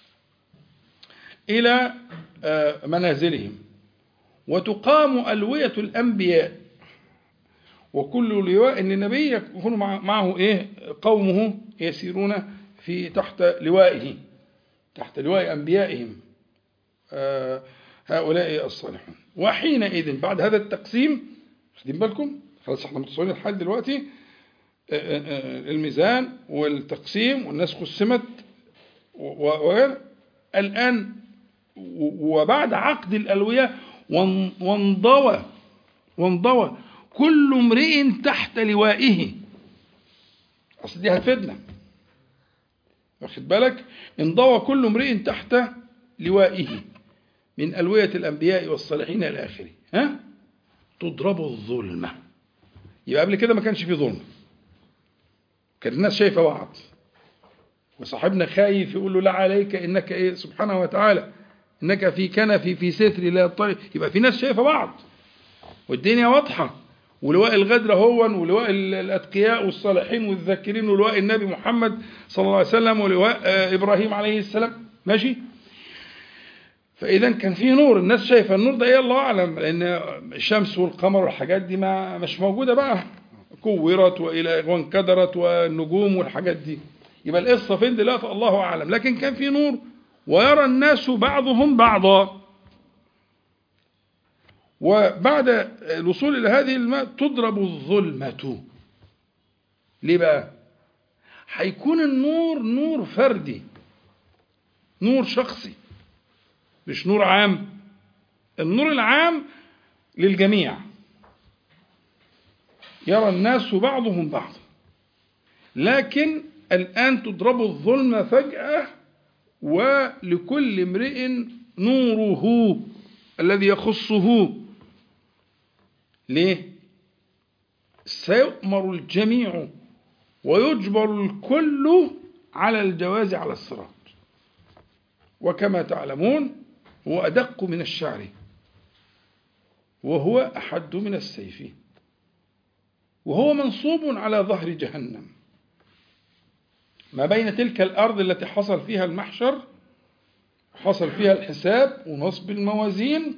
إلى آه، منازلهم وتقام ألوية الأنبياء وكل لواء للنبي يكون مع- معه إيه قومه يسيرون في تحت لوائه تحت لواء أنبيائهم آه، هؤلاء الصالحون وحينئذ بعد هذا التقسيم واخدين بالكم خلاص احنا متصورين لحد دلوقتي آه، آه، آه، الميزان والتقسيم والناس قسمت و- و- الآن و- وبعد عقد الألوية وان- وانضوى وانضوى كل امرئ تحت لوائه أصل دي هتفيدنا واخد بالك انضوى كل امرئ تحت لوائه من ألوية الأنبياء والصالحين إلى آخره ها تضرب الظلمة يبقى قبل كده ما كانش في ظلم كانت الناس شايفة بعض وصاحبنا خايف يقول له لا عليك انك ايه سبحانه وتعالى انك في كنفي في ستري لا يطلع يبقى في ناس شايفه بعض والدنيا واضحه ولواء الغدر هو ولواء ال- الاتقياء والصالحين والذاكرين ولواء النبي محمد صلى الله عليه وسلم ولواء آه، ابراهيم عليه السلام ماشي فاذا كان في نور الناس شايفه النور ده ايه الله اعلم لان الشمس والقمر والحاجات دي ما مش موجوده بقى كورت والى وانكدرت والنجوم والحاجات دي يبقى القصه فين دلوقتي الله اعلم لكن كان في نور ويرى الناس بعضهم بعضا وبعد الوصول الى هذه الماء تضرب الظلمه ليه بقى هيكون النور نور فردي نور شخصي مش نور عام النور العام للجميع يرى الناس بعضهم بعضا لكن الآن تضرب الظلمة فجأة ولكل امرئ نوره الذي يخصه ليه؟ سيؤمر الجميع ويجبر الكل على الجواز على الصراط وكما تعلمون هو أدق من الشعر وهو أحد من السيف وهو منصوب على ظهر جهنم ما بين تلك الأرض التي حصل فيها المحشر حصل فيها الحساب ونصب الموازين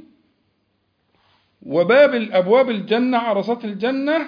وباب الأبواب الجنة عرصات الجنة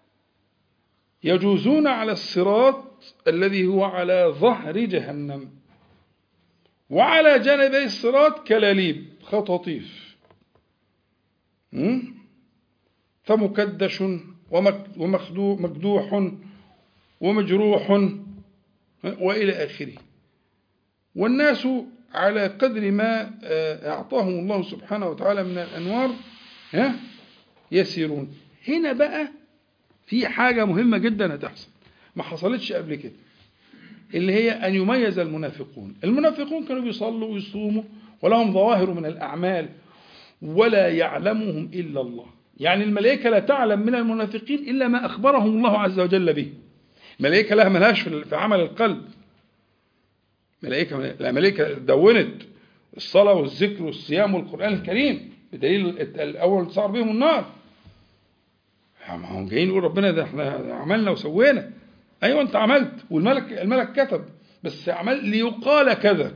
يجوزون على الصراط الذي هو على ظهر جهنم وعلى جانبي الصراط كلاليب خطاطيف م? فمكدش ومكدوح ومجروح وإلى آخره والناس على قدر ما أعطاهم الله سبحانه وتعالى من الأنوار ها يسيرون هنا بقى في حاجة مهمة جدا هتحصل ما حصلتش قبل كده اللي هي أن يميز المنافقون المنافقون كانوا بيصلوا ويصوموا ولهم ظواهر من الأعمال ولا يعلمهم إلا الله يعني الملائكة لا تعلم من المنافقين إلا ما أخبرهم الله عز وجل به الملائكة لها ملهاش في عمل القلب ملائكة الملائكة دونت الصلاة والذكر والصيام والقرآن الكريم بدليل الأول تصعر بهم النار ما هم جايين يقول ربنا ده احنا عملنا وسوينا ايوه انت عملت والملك الملك كتب بس عمل ليقال كذا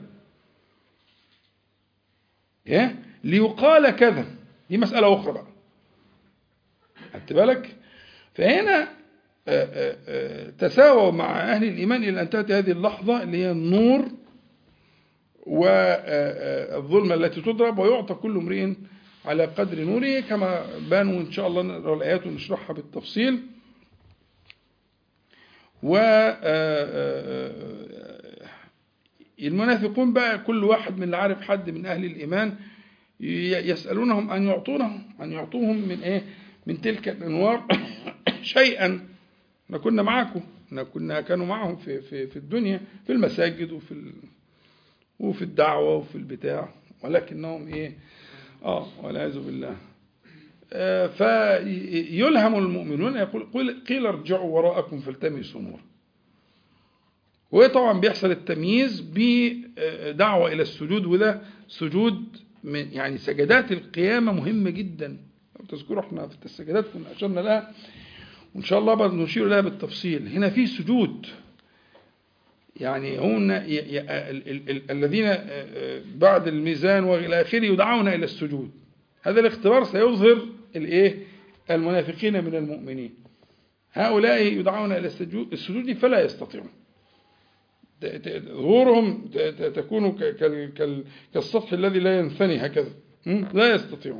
ايه ليقال كذا دي مسألة أخرى بقى خدت بالك فهنا آه، آه، آه، تساووا مع أهل الإيمان إلى أن تأتي هذه اللحظة اللي هي النور والظلمة التي تضرب ويعطى كل امرئ على قدر نوره كما بانوا إن شاء الله نقرأ الآيات ونشرحها بالتفصيل و المنافقون بقى كل واحد من اللي عارف حد من أهل الإيمان ي- يسألونهم أن يعطونهم أن يعطوهم من إيه من تلك الأنوار شيئا احنا كنا معاكم احنا كنا كانوا معهم في في في الدنيا في المساجد وفي ال وفي الدعوة وفي البتاع ولكنهم ايه اه والعياذ بالله آه فيلهم المؤمنون يقول قل- قيل ارجعوا وراءكم فالتمسوا نور وطبعا بيحصل التمييز بدعوة إلى السجود وده سجود من يعني سجدات القيامة مهمة جدا لو تذكروا احنا في السجدات كنا أشرنا لها وإن شاء الله برضه نشير لها بالتفصيل هنا في سجود يعني هم ي- ي- ال- ال- ال- الذين آه، آه، بعد الميزان والى اخره يدعون الى السجود هذا الاختبار سيظهر الايه المنافقين من المؤمنين هؤلاء يدعون الى السجود السجود فلا يستطيعون ت- ت- ظهورهم ت- ت- تكون ك- كال- كال- كالسطح الذي لا ينثني هكذا م? لا يستطيعون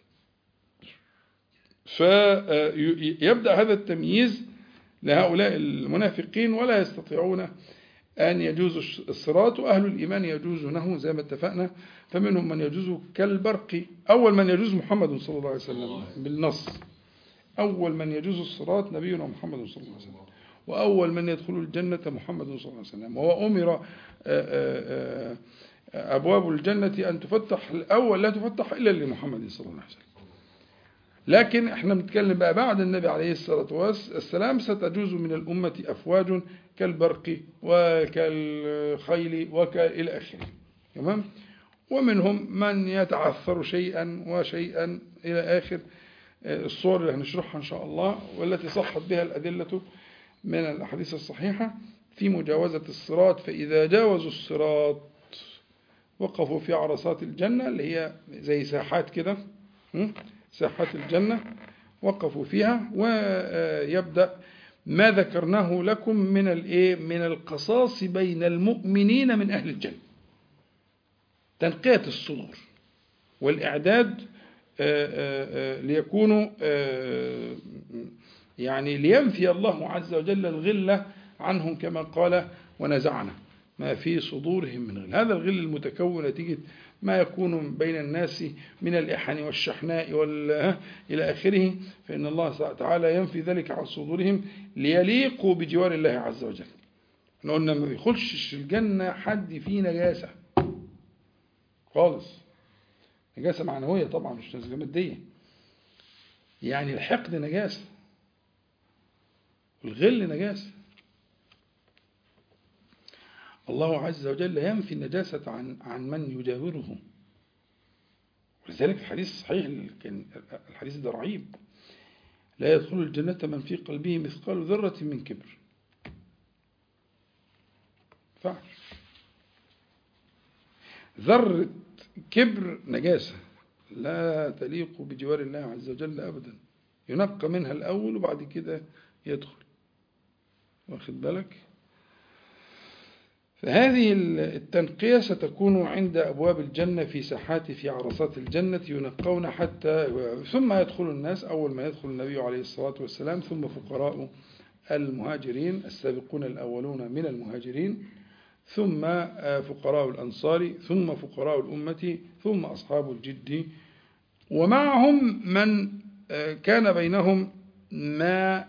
فيبدأ هذا التمييز لهؤلاء المنافقين ولا يستطيعون أن يجوزوا الصراط وأهل الإيمان يجوزونه زي ما اتفقنا فمنهم من يجوز كالبرق أول من يجوز محمد صلى الله عليه وسلم بالنص أول من يجوز الصراط نبينا محمد صلى الله عليه وسلم وأول من يدخل الجنة محمد صلى الله عليه وسلم وهو أمر آه، آه، آه، أبواب الجنة أن تفتح الأول لا تفتح إلا لمحمد صلى الله عليه وسلم لكن احنا بنتكلم بقى بعد النبي عليه الصلاة والسلام ستجوز من الأمة أفواج كالبرق وكالخيل وإلى آخره تمام ومنهم من يتعثر شيئا وشيئا إلى آخر الصور اللي هنشرحها إن شاء الله والتي صحت بها الأدلة من الأحاديث الصحيحة في مجاوزة الصراط فإذا جاوزوا الصراط وقفوا في عرصات الجنة اللي هي زي ساحات كده م? ساحات الجنة وقفوا فيها ويبدأ ما ذكرناه لكم من الايه من القصاص بين المؤمنين من أهل الجنة تنقية الصدور والإعداد آه، آه، آه، ليكونوا آه، يعني لينفي الله عز وجل الغلة عنهم كما قال ونزعنا ما في صدورهم من غل هذا الغل المتكون نتيجة ما يكون بين الناس من الإحن والشحناء وال... إلى آخره فإن الله تعالى ينفي ذلك عن صدورهم ليليقوا بجوار الله عز وجل احنا قلنا ما بيخشش الجنة حد فيه نجاسة خالص نجاسة معنوية طبعا مش نجاسة مادية يعني الحقد نجاسة والغل نجاسة الله عز وجل ينفي النجاسة عن عن من يجاوره ولذلك الحديث الصحيح كان الحديث ده رهيب لا يدخل الجنة من في قلبه مثقال ذرة من كبر فعل ذرة كبر نجاسة لا تليق بجوار الله عز وجل أبدا ينقى منها الأول وبعد كده يدخل واخد بالك فهذه التنقية ستكون عند أبواب الجنة في ساحات في عرصات الجنة ينقون حتى ثم يدخل الناس أول ما يدخل النبي عليه الصلاة والسلام ثم فقراء المهاجرين السابقون الأولون من المهاجرين ثم فقراء الأنصار ثم فقراء الأمة ثم أصحاب الجد ومعهم من كان بينهم ما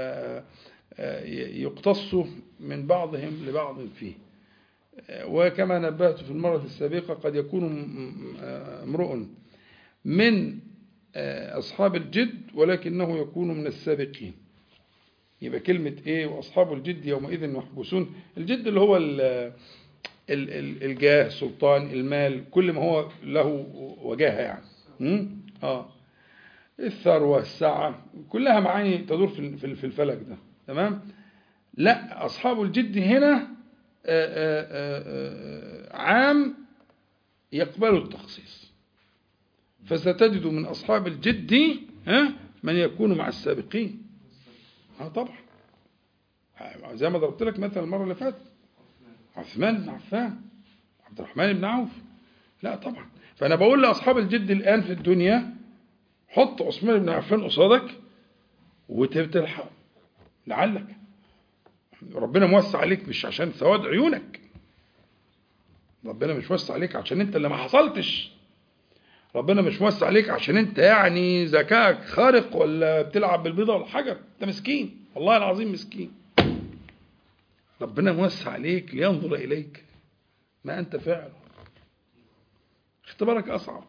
يقتص من بعضهم لبعض فيه وكما نبهت في المرة السابقة قد يكون امرؤ من أصحاب الجد ولكنه يكون من السابقين يبقى كلمة إيه وأصحاب الجد يومئذ محبوسون الجد اللي هو الجاه السلطان المال كل ما هو له وجاهة يعني آه الثروة السعة كلها معاني تدور في الفلك ده تمام لا أصحاب الجد هنا آآ آآ عام يقبل التخصيص فستجد من أصحاب الجد من يكون مع السابقين اه طبعا زي ما ضربت لك مثلا المره اللي فاتت عثمان بن عفان عبد الرحمن بن عوف لا طبعا فانا بقول لاصحاب الجد الان في الدنيا حط عثمان بن عفان قصادك وتلحق لعلك ربنا موسع عليك مش عشان سواد عيونك ربنا مش موسع عليك عشان انت اللي ما حصلتش ربنا مش موسع عليك عشان انت يعني ذكائك خارق ولا بتلعب بالبيضة والحجر انت مسكين والله العظيم مسكين ربنا موسع عليك لينظر اليك ما انت فعله اختبارك اصعب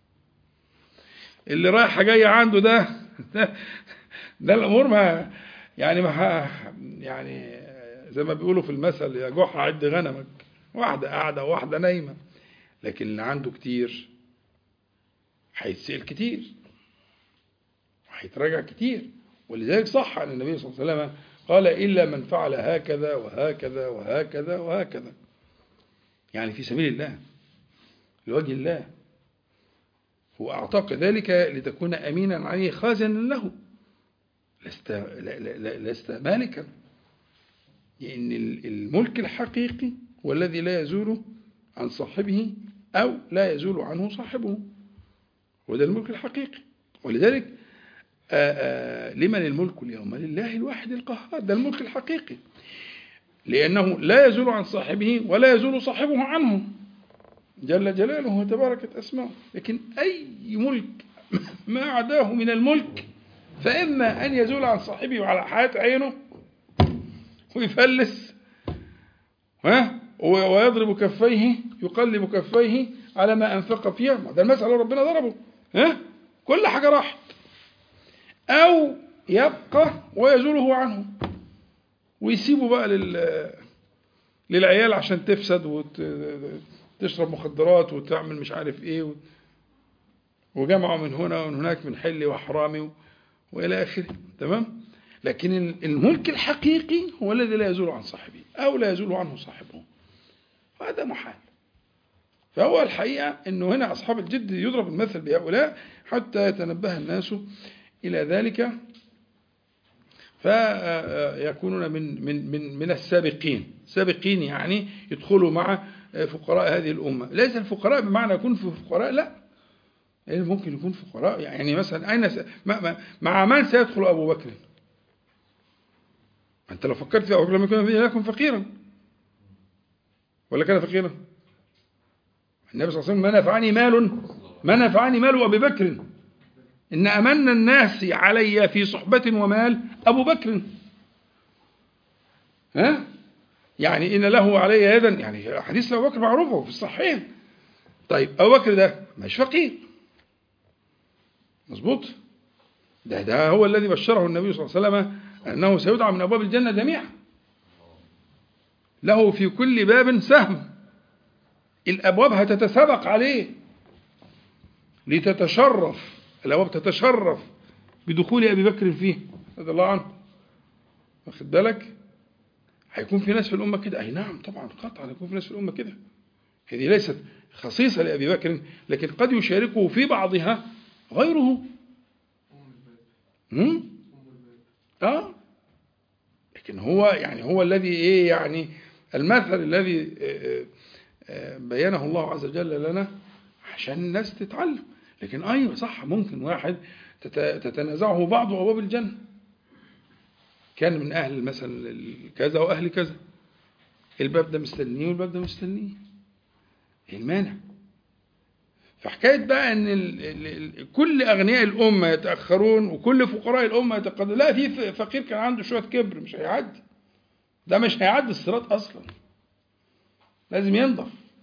اللي رايحه جايه عنده ده ده, ده الامور ما يعني ما يعني زي ما بيقولوا في المثل يا جحا عد غنمك واحده قاعده وواحده نايمه لكن اللي عنده كتير هيتسأل كتير وهيتراجع كتير ولذلك صح عن النبي صلى الله عليه وسلم قال إلا من فعل هكذا وهكذا وهكذا وهكذا يعني في سبيل الله لوجه الله هو أعطاك ذلك لتكون أمينا عليه خازنا له لست, لا لا لست مالكا لأن الملك الحقيقي هو الذي لا يزول عن صاحبه أو لا يزول عنه صاحبه وده الملك الحقيقي ولذلك آآ آآ لمن الملك اليوم لله الواحد القهار ده الملك الحقيقي لأنه لا يزول عن صاحبه ولا يزول صاحبه عنه جل جلاله وتباركت أسماؤه لكن أي ملك ما عداه من الملك فإما أن يزول عن صاحبه وعلى حياة عينه ويفلس ها ويضرب كفيه يقلب كفيه على ما أنفق فيها ده المسألة ربنا ضربه ها كل حاجة راحت أو يبقى ويزوله عنه ويسيبه بقى لل للعيال عشان تفسد وتشرب مخدرات وتعمل مش عارف ايه و... وجمعوا من هنا ومن هناك من حل وحرامي و... والى اخره تمام لكن الملك الحقيقي هو الذي لا يزول عن صاحبه او لا يزول عنه صاحبه وهذا محال فهو الحقيقة أنه هنا أصحاب الجد يضرب المثل بهؤلاء حتى يتنبه الناس إلى ذلك فيكونون من من من من السابقين سابقين يعني يدخلوا مع فقراء هذه الأمة ليس الفقراء بمعنى يكون في فقراء لا ممكن يكون فقراء يعني مثلا أين س... مع من سيدخل أبو بكر أنت لو فكرت في أبو بكر لم يكن فيه لكن فقيرا ولا كان فقيرا النبي صلى الله عليه وسلم ما نفعني مال ما نفعني مال أبي بكر إن أمن الناس علي في صحبة ومال أبو بكر ها يعني إن له علي يدا يعني حديث أبو بكر معروفة في الصحيح طيب أبو بكر ده مش فقير مظبوط ده ده هو الذي بشره النبي صلى الله عليه وسلم أنه سيدعى من أبواب الجنة جميعا له في كل باب سهم الأبواب هتتسابق عليه لتتشرف الأبواب تتشرف بدخول أبي بكر فيه رضي الله عنه واخد بالك هيكون في ناس في الأمة كده أي نعم طبعا قطعا هيكون في ناس في الأمة كده هذه ليست خصيصة لأبي بكر لكن قد يشاركه في بعضها غيره هم؟ اه لكن هو يعني هو الذي ايه يعني المثل الذي بينه الله عز وجل لنا عشان الناس تتعلم لكن ايوه صح ممكن واحد تتنازعه بعض ابواب الجنه كان من اهل مثلا كذا واهل كذا الباب ده مستنيه والباب ده مستنيه ايه المانع فحكايه بقى ان ال ال كل اغنياء الامه يتاخرون وكل فقراء الامه يتقدمون لا في فقير كان عنده شويه كبر مش هيعدي ده مش هيعدي الصراط اصلا لازم ينضف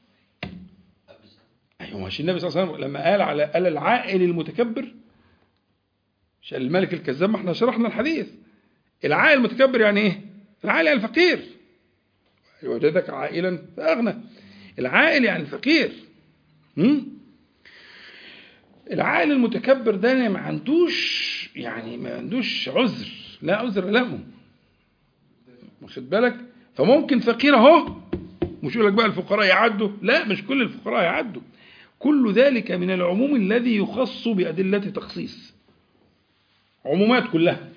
ايوه ماشي النبي صلى الله عليه وسلم لما قال على قال العائل المتكبر مش الملك الكذاب ما احنا شرحنا الحديث العائل المتكبر يعني ايه؟ العائل يعني الفقير وجدك عائلا فاغنى العائل يعني الفقير هم؟ العائل المتكبر ده ما عندوش يعني ما عندوش عذر لا عذر له واخد بالك فممكن فقير اهو مش يقول لك بقى الفقراء يعدوا لا مش كل الفقراء يعدوا كل ذلك من العموم الذي يخص بأدلة تخصيص عمومات كلها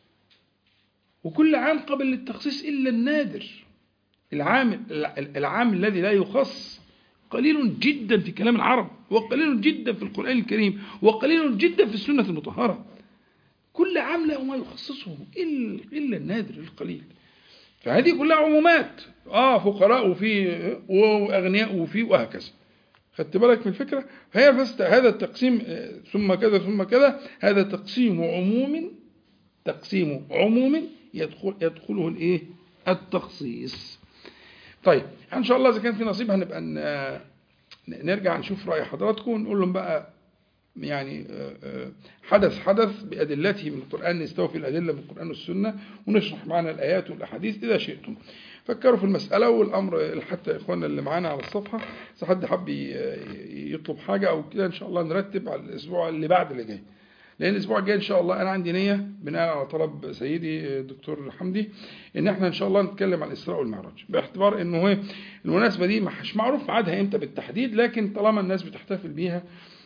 وكل عام قابل للتخصيص إلا النادر العام العام الذي لا يخص قليل جدا في كلام العرب وقليل جدا في القرآن الكريم وقليل جدا في السنة المطهرة كل عام له ما يخصصه إلا إلا النادر القليل فهذه كلها عمومات اه فقراء وفي واغنياء وفي وهكذا خدت بالك من الفكره فهي بس هذا التقسيم آه، ثم كذا ثم كذا هذا تقسيم عموم تقسيم عموم يدخل يدخله الايه التخصيص طيب ان شاء الله اذا كان في نصيب هنبقى ن- نرجع نشوف راي حضراتكم ونقول لهم بقى يعني آه، آه، حدث حدث بأدلته من القرآن نستوفي الأدلة من القرآن والسنة ونشرح معنا الآيات والأحاديث إذا شئتم فكروا في المسألة والأمر حتى إخواننا اللي معانا على الصفحة إذا حد حب ي- يطلب حاجة أو كده إن شاء الله نرتب على الأسبوع اللي بعد اللي جاي لأن الأسبوع الجاي إن شاء الله أنا عندي نية بناء على طلب سيدي الدكتور حمدي إن إحنا إن شاء الله نتكلم عن الإسراء والمعراج باعتبار إنه هي المناسبة دي مش معروف ميعادها إمتى بالتحديد لكن طالما الناس بتحتفل بيها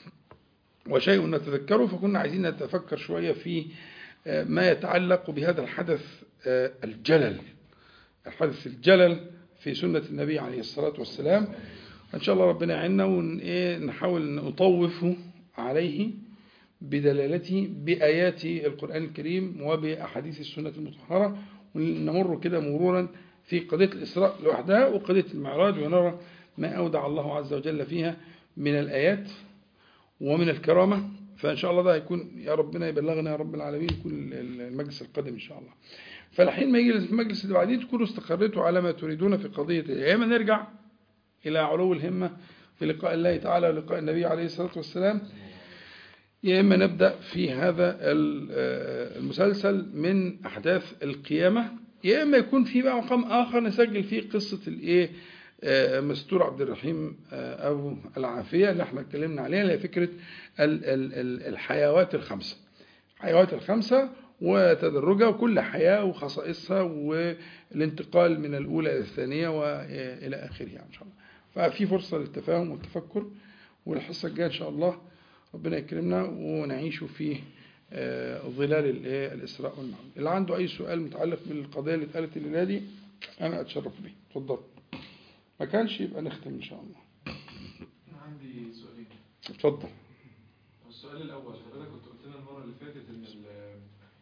وشيء نتذكره فكنا عايزين نتفكر شوية في آه، ما يتعلق بهذا الحدث آه، الجلل الحدث الجلل في سنة النبي عليه الصلاة والسلام إن شاء الله ربنا يعيننا ونحاول نطوف عليه بدلالته بآيات القرآن الكريم وبأحاديث السنة المطهرة ونمر كده مرورا في قضية الإسراء لوحدها وقضية المعراج ونرى ما أودع الله عز وجل فيها من الآيات ومن الكرامة فإن شاء الله ده هيكون يا ربنا يبلغنا يا رب العالمين يكون المجلس القادم إن شاء الله فالحين ما يجي المجلس اللي بعدين تكونوا استقريتوا على ما تريدون في قضية يا إما نرجع إلى علو الهمة في لقاء الله تعالى ولقاء النبي عليه الصلاة والسلام يا إما نبدأ في هذا ال- آه، المسلسل من أحداث القيامة يا إما يكون في بقى مقام آخر نسجل فيه قصة الإيه آه، مستور عبد الرحيم آه، أبو العافية اللي احنا اتكلمنا عليها اللي هي فكرة ال- ال- ال- الحيوات الخمسة الحيوات الخمسة وتدرجها وكل حياة وخصائصها والانتقال من الأولى إلى الثانية وإلى آخره يعني إن شاء الله ففي فرصة للتفاهم والتفكر والحصة الجاية إن شاء الله ربنا يكرمنا ونعيش في آه، ظلال الإيه؟ الإسراء والمعراج اللي عنده أي سؤال متعلق بالقضية اللي اتقالت الليلة دي أنا أتشرف به اتفضل ما كانش يبقى نختم إن شاء الله أنا عندي سؤالين اتفضل السؤال الأول حضرتك كنت قلت لنا المرة اللي فاتت إن ال-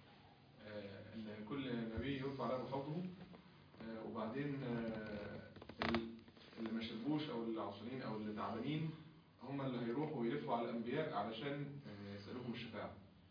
آه، إن كل نبي يرفع له حوضه آه، وبعدين آه، ال- اللي ما شربوش أو اللي عطشانين أو اللي تعبانين هم اللي هيروحوا ويلفوا على الأنبياء علشان آه، يسألوهم الشفاعة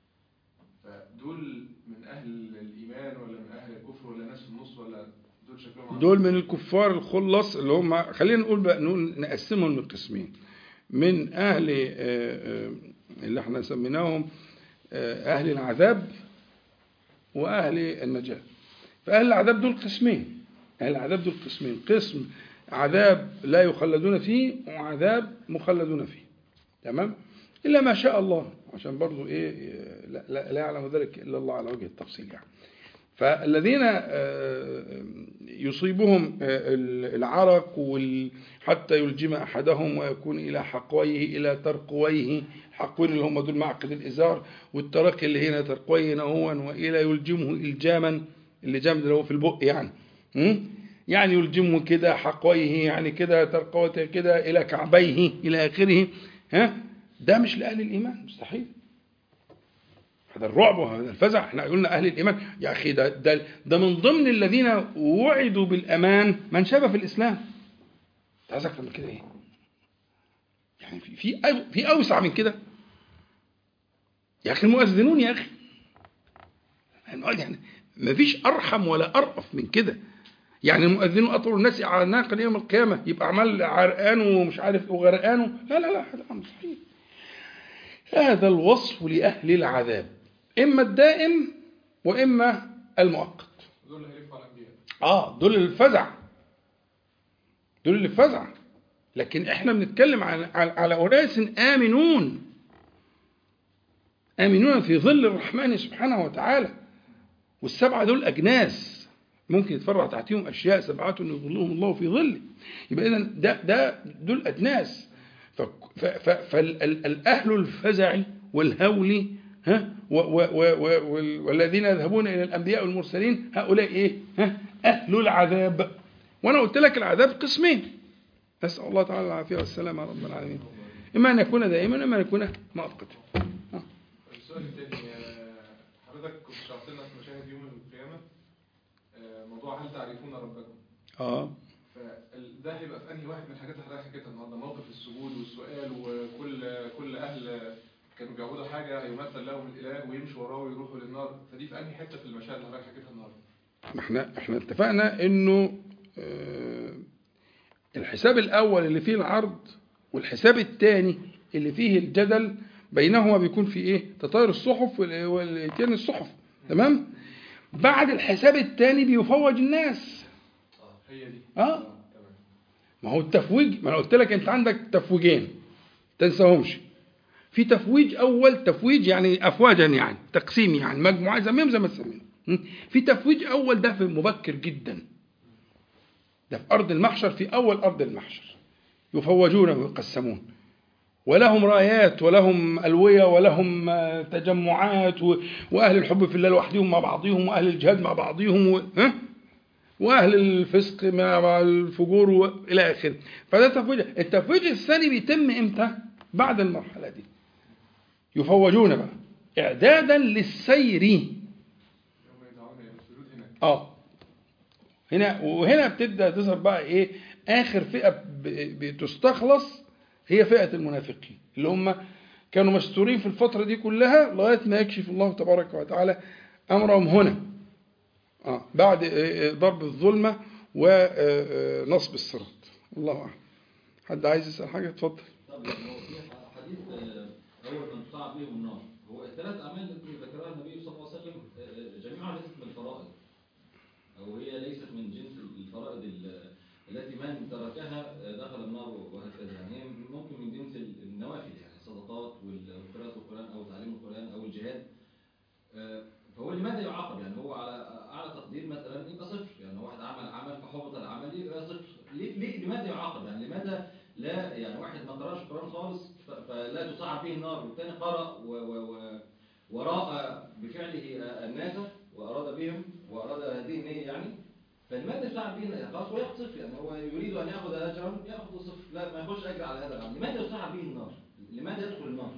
فدول من أهل الإيمان ولا من أهل الكفر ولا ناس في النص ولا دول شكلهم عامل دول من الكفار الخلص اللي هم خلينا نقول بقى نقول نقسمهم لقسمين من أهل آه، آه، اللي احنا سميناهم آه، أهل العذاب وأهل النجاة فأهل العذاب دول قسمين أهل العذاب دول قسمين قسم عذاب لا يخلدون فيه وعذاب مخلدون فيه تمام إلا ما شاء الله عشان برضو إيه لا, لا, لا يعلم ذلك إلا الله على وجه التفصيل يعني فالذين آه، يصيبهم آه، العرق وال- حتى يلجم أحدهم ويكون إلى حقويه إلى ترقويه حقوين اللي هم دول معقد الإزار والترقي اللي هنا ترقويه هو وإلى يلجمه إلجاما اللجام ده اللي هو في البق يعني م? يعني يلجمه كده حقويه يعني كده ترقوته كده إلى كعبيه إلى آخره ها ده مش لأهل الإيمان مستحيل هذا الرعب وهذا الفزع احنا قلنا اهل الايمان يا اخي ده ده, ده من ضمن الذين وعدوا بالامان من شاب في الاسلام انت عايز اكتر من كده ايه يعني في في أو- في اوسع من كده يا اخي المؤذنون يا اخي يعني ما فيش ارحم ولا ارأف من كده يعني المؤذنون اطول الناس اعناقا يوم القيامه يبقى عمال عرقان ومش عارف إيه وغرقان لا لا لا هذا امر مستحيل هذا الوصف لأهل العذاب إما الدائم وإما المؤقت دول اللي هيلفوا على الأنبياء آه دول الفزع دول اللي فزع لكن احنا بنتكلم على على, على أناس آمنون آمنون في ظل الرحمن سبحانه وتعالى والسبعة دول أجناس ممكن يتفرع تحتهم أشياء سبعة يظلهم الله في ظله يبقى إذا ده ده دول أجناس فالأهل الفزع والهول ها و و و و وال- والذين يذهبون الى الانبياء والمرسلين هؤلاء ايه ها اهل العذاب وانا قلت لك العذاب قسمين نسال الله تعالى العافيه والسلامه يا رب العالمين اما ان يكون دائما اما ان يكون مؤقتا ها. السؤال الثاني حضرتك كنت شرحت لنا في مشاهد يوم القيامة آه، موضوع هل تعرفون ربكم اه فده هيبقى في انهي واحد من الحاجات اللي حضرتك حكيتها النهارده موقف السجود والسؤال وكل كل اهل كانوا بيعبدوا حاجه هيمثل لهم الاله ويمشوا وراه ويروحوا للنار فدي في انهي حته في المشاهد اللي حضرتك حكيتها النهارده ما احنا احنا اتفقنا انه آه، الحساب الاول اللي فيه العرض والحساب الثاني اللي فيه الجدل بينهما بيكون في ايه تطاير الصحف وال- والاتيان الصحف تمام بعد الحساب الثاني بيفوج الناس هي دي اه تمام ما هو التفويج ما انا قلت لك انت عندك تفويجين تنساهمش في تفويج اول تفويج يعني افواجا يعني تقسيم يعني مجموعات زميهم زي ما تسميهم م? في تفويج اول ده في مبكر جدا ده في ارض المحشر في اول ارض المحشر يفوجون ويقسمون ولهم رايات ولهم الويه ولهم آه، تجمعات و- واهل الحب في الله لوحدهم مع بعضهم واهل الجهاد مع بعضهم و... ها؟ واهل الفسق مع الفجور والى اخره فده تفويج التفويج الثاني بيتم امتى بعد المرحله دي يفوجون بقى اعدادا للسير يوم يدعون الى السجود هناك اه هنا وهنا بتبدا تظهر بقى ايه اخر فئه ب- بتستخلص هي فئه المنافقين اللي هم كانوا مستورين في الفتره دي كلها لغايه ما يكشف الله تبارك وتعالى امرهم هنا اه بعد آه، آه، ضرب الظلمه ونصب الصراط الله اعلم حد عايز يسال حاجه اتفضل طب يعني هو في حديث آه، اول من تصعب بهم النار هو الثلاث اعمال التي ذكرها النبي صلى الله عليه وسلم آه، جميعها ليست من الفرائض او هي ليست من جنس الفرائض ال- التي من تركها آه، دخل النار وهكذا يعني هي ممكن من جنس النوافل يعني الصدقات وقراءة القرآن او تعليم القرآن او الجهاد آه، فهو لماذا يعاقب يعني هو على اعلى تقدير مثلا يبقى صفر يعني واحد عمل عمل فحبط العمل يبقى صفر ليه, ليه لماذا يعاقب يعني لماذا لا يعني واحد ما قراش القرآن خالص ف- فلا تصعب به النار والثاني قرأ و و و وراء بفعله الناس وأراد بهم وأراد هذه النية يعني فلماذا يصعب به النار؟ خلاص هو ياخذ صفر يعني هو يريد أن يأخذ أجرا يأخذ صفر لا ما ياخذش أجر على هذا العمل لماذا يصعب به النار؟ لماذا يدخل النار؟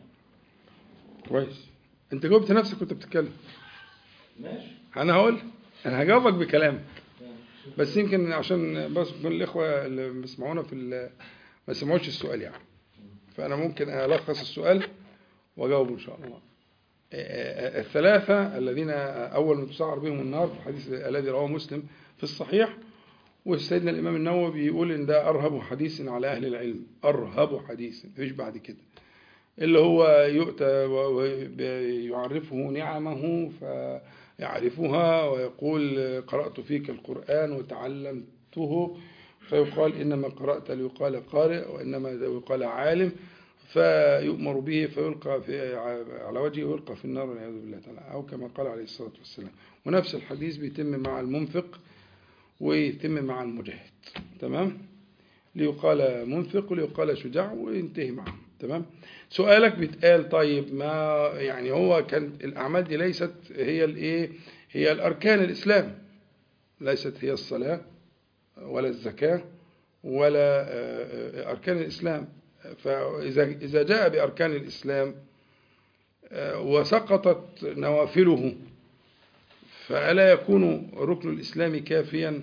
كويس انت جاوبت نفسك كنت بتتكلم ماشي؟ انا هقول انا هجاوبك بكلام بس يمكن عشان بس يكون الاخوه اللي بيسمعونا في ال- ما سمعوش السؤال يعني فانا ممكن الخص السؤال واجاوبه ان شاء الله آه، آه، الثلاثه الذين اول من تسعر بهم النار في الحديث الذي رواه مسلم في الصحيح وسيدنا الامام النووي بيقول ان ده ارهب حديث على اهل العلم ارهب حديث مفيش بعد كده اللي هو يؤتى ويعرفه نعمه فيعرفها ويقول قرأت فيك القرآن وتعلمته فيقال إنما قرأت ليقال قارئ وإنما يقال عالم فيؤمر به فيلقى في على وجهه ويلقى في النار والعياذ بالله تعالى أو كما قال عليه الصلاة والسلام ونفس الحديث بيتم مع المنفق ويتم مع المجاهد تمام ليقال منفق وليقال شجاع وينتهي معه تمام سؤالك بيتقال طيب ما يعني هو كان الأعمال دي ليست هي الإيه هي الأركان الإسلام ليست هي الصلاة ولا الزكاة ولا آه، آه، أركان الإسلام فإذا إذا جاء بأركان الإسلام آه، وسقطت نوافله فألا يكون ركن الإسلام كافيا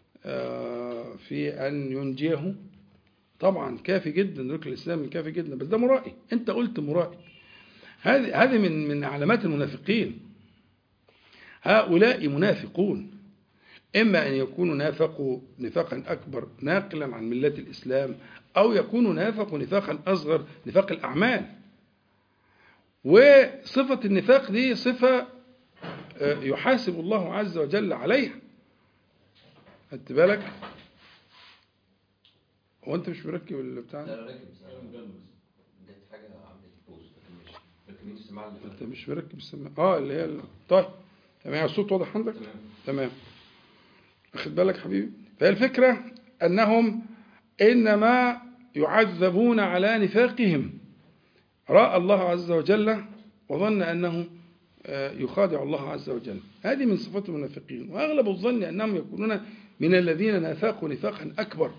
آه، في أن ينجيه طبعا كافي جدا ركن الإسلام كافي جدا بس ده مرائي أنت قلت مرائي هذه هذه من من علامات المنافقين هؤلاء منافقون إما أن يكونوا نافقوا نفاقا أكبر ناقلا عن ملة الإسلام أو يكونوا نافقوا نفاقا أصغر نفاق الأعمال وصفة النفاق دي صفة آه، يحاسب الله عز وجل عليها خدت بالك هو انت مش مركب البتاع لا ده؟ راكب بصراحة جت حاجة عملت بوز لكن مش ركبتش السماعة اللي انت فاتت مش مركب السماعه اه اللي هي ال- طيب تمام الصوت واضح عندك تمام تمام واخد بالك حبيبي فهي الفكرة أنهم إنما يعذبون على نفاقهم رأى الله عز وجل وظن أنه آه، يخادع الله عز وجل هذه من صفات المنافقين وأغلب الظن أنهم يكونون من الذين نافقوا نفاقا أكبر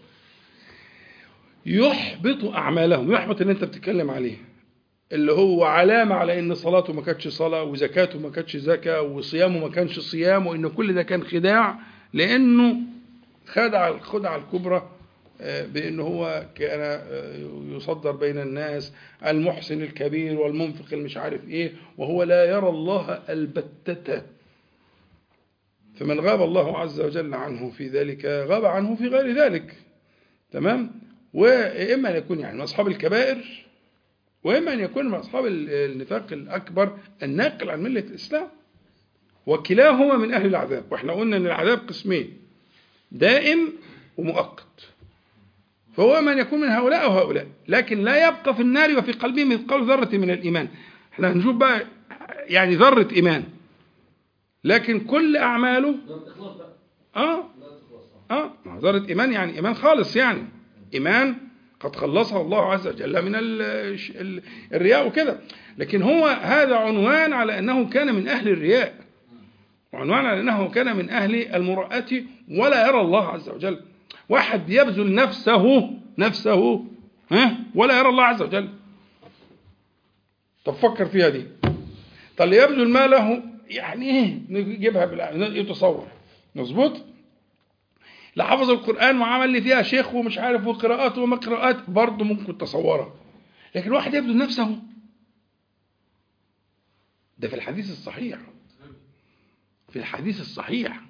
يحبط أعمالهم يحبط اللي أنت بتتكلم عليه اللي هو علامة على إن صلاته ما كانتش صلاة وزكاته ما كانتش زكاة وصيامه ما كانش صيام وإن كل ده كان خداع لأنه خدع الخدعة الكبرى آه، بأنه هو كان آه، يصدر بين الناس المحسن الكبير والمنفق المش عارف إيه وهو لا يرى الله البتة فمن غاب الله عز وجل عنه في ذلك غاب عنه في غير ذلك تمام وإما أن يكون يعني من أصحاب الكبائر وإما أن يكون من أصحاب النفاق الأكبر الناقل عن ملة الإسلام وكلاهما من أهل العذاب وإحنا قلنا أن العذاب قسمين دائم ومؤقت فهو من يكون من هؤلاء أو هؤلاء لكن لا يبقى في النار وفي قلبه مثقال ذرة من الإيمان احنا هنشوف بقى يعني ذرة إيمان لكن كل أعماله ده الإخلاص بقى آه لا الإخلاص اه ما هو ذرة إيمان يعني إيمان خالص يعني إيمان قد خلصه الله عز وجل من ال- ال- الرياء وكده لكن هو هذا عنوان على أنه كان من أهل الرياء وعنوان على أنه كان من أهل المرأة ولا يرى الله عز وجل واحد بيبذل نفسه نفسه ها ولا يرى الله عز وجل طب فكر فيها دي طب اللي يبذل ماله يعني ايه نجيبها بالع- يتصور مظبوط لا حفظ القرآن وعمل لي فيها شيخ ومش عارف وقراءات وما قراءات برضه ممكن تصورها لكن واحد يبذل نفسه ده في الحديث الصحيح في الحديث الصحيح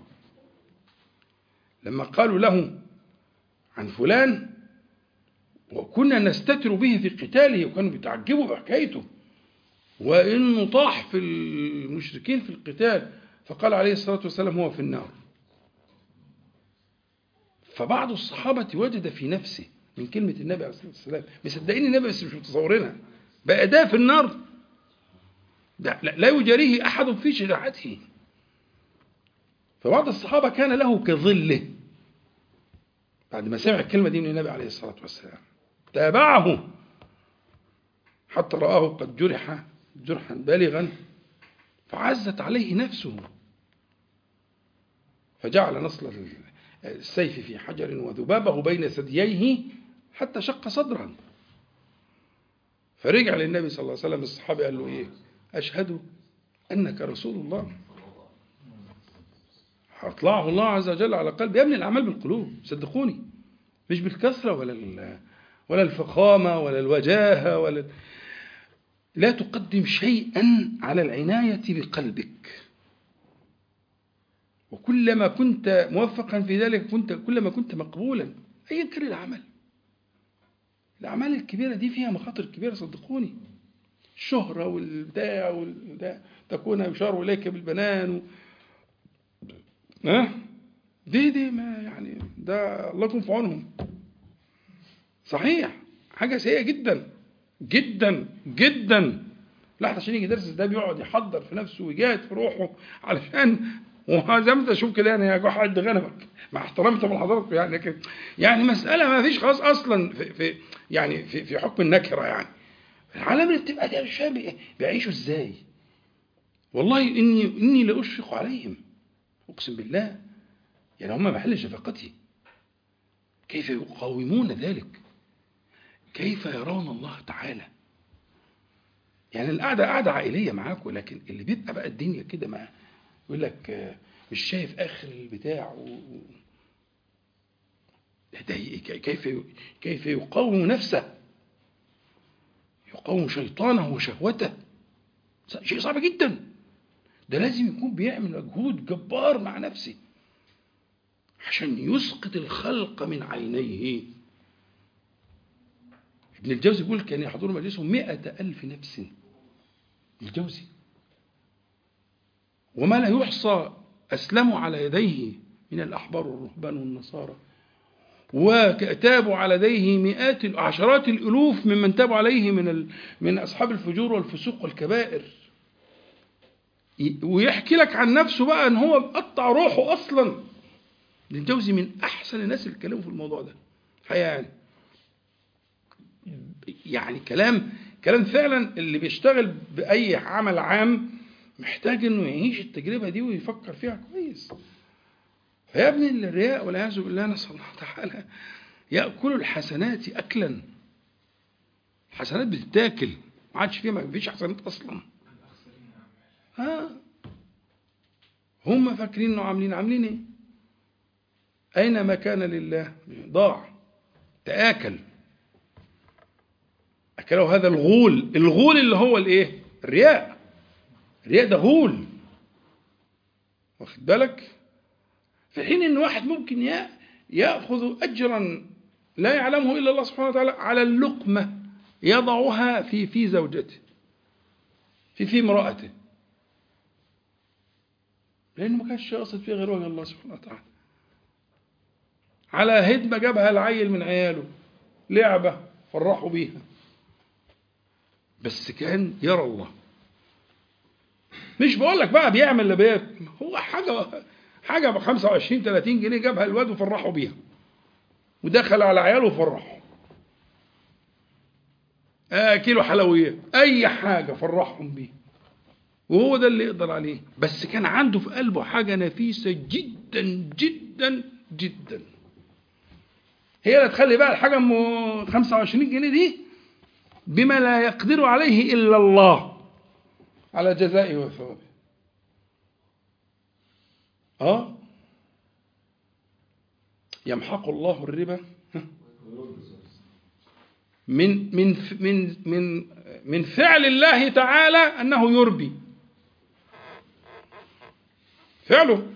لما قالوا له عن فلان وكنا نستتر به في قتاله وكانوا بيتعجبوا بحكايته وانه طاح في المشركين في القتال فقال عليه الصلاه والسلام هو في النار فبعض الصحابة وجد في نفسه من كلمة النبي عليه الصلاة والسلام مصدقين النبي بس مش متصورينها بقى ده في النار ده لا لا يجاريه أحد في شجاعته فبعض الصحابة كان له كظله بعد ما سمع الكلمة دي من النبي عليه الصلاة والسلام تابعه حتى رآه قد جرح جرحا بالغا فعزت عليه نفسه فجعل نصل السيف في حجر وذبابه بين ثدييه حتى شق صدرا فرجع للنبي صلى الله عليه وسلم الصحابي قال له ايه اشهد انك رسول الله اطلعه الله عز وجل على قلب يا ابني الاعمال بالقلوب صدقوني مش بالكثره ولا ال- ولا الفخامه ولا الوجاهه ولا لا تقدم شيئا على العنايه بقلبك وكلما كنت موفقا في ذلك كنت كلما كنت مقبولا ايا كان العمل الاعمال الكبيره دي فيها مخاطر كبيره صدقوني الشهره والبتاع والبتاع تكون يشار اليك بالبنان و... ها دي دي ما يعني ده الله يكون في عونهم صحيح حاجه سيئه جدا جدا جدا الواحد عشان يجي درس ده بيقعد يحضر في نفسه ويجاهد في روحه علشان وزي ما انت تشوف كده يعني يا جحا قد غنمك مع احترامي طبعا لحضراتكم يعني لكن يعني مساله ما فيش خلاص اصلا في, في يعني في, في حكم النكره يعني العالم اللي بتبقى ده مش فاهم بي- بيعيشوا ازاي والله اني اني لاشفق عليهم اقسم بالله يعني هم محل شفقتي كيف يقاومون ذلك كيف يرون الله تعالى يعني القعده قعده عائليه معاكم لكن اللي بيبقى بقى الدنيا كده مع يقول لك آه، مش شايف اخر البتاع و... و- ده ي- كيف كيف يقاوم نفسه يقاوم شيطانه وشهوته شيء صعب جدا ده لازم يكون بيعمل مجهود جبار مع نفسه عشان يسقط الخلق من عينيه ابن الجوزي بيقول كان يحضر مجلسهم مئة ألف نفس الجوزي وما لا يحصى أسلموا على يديه من الأحبار والرهبان والنصارى وتابوا على يديه مئات عشرات الألوف ممن تابوا عليه من ال... من أصحاب الفجور والفسوق والكبائر ي- ويحكي لك عن نفسه بقى ان هو مقطع روحه اصلا ابن الجوزي من احسن الناس اللي اتكلموا في الموضوع ده الحقيقه يعني يعني كلام كلام فعلا اللي بيشتغل بأي عمل عام محتاج انه يعيش التجربة دي ويفكر فيها كويس فيا ابني الرياء والعياذ بالله نسأل الله تعالى يأكل الحسنات أكلا حسنات بتتاكل ما عادش فيها ما فيش حسنات أصلا ها هم فاكرين انه عاملين عاملين ايه اين ما كان لله ضاع تآكل أكله هذا الغول الغول اللي هو الايه الرياء الرياء ده غول واخد بالك في حين ان واحد ممكن يا- ياخذ اجرا لا يعلمه الا الله سبحانه وتعالى على اللقمه يضعها في في زوجته في في امراته لانه ما كانش يقصد فيها غير وجه الله سبحانه وتعالى على هدمه جابها العيل من عياله لعبه فرحوا بيها بس كان يرى الله مش بقول لك بقى بيعمل لبيت هو حاجه حاجه ب 25 30 جنيه جابها الواد وفرحوا بيها ودخل على عياله وفرحوا آه كيلو حلويات اي حاجه فرحهم بيه وهو ده اللي يقدر عليه بس كان عنده في قلبه حاجه نفيسه جدا جدا جدا هي اللي تخلي بقى الحاجه ام 25 جنيه دي بما لا يقدر عليه الا الله على جزائه وثوابه اه يمحق الله الربا من من من من من فعل الله تعالى انه يربي فعله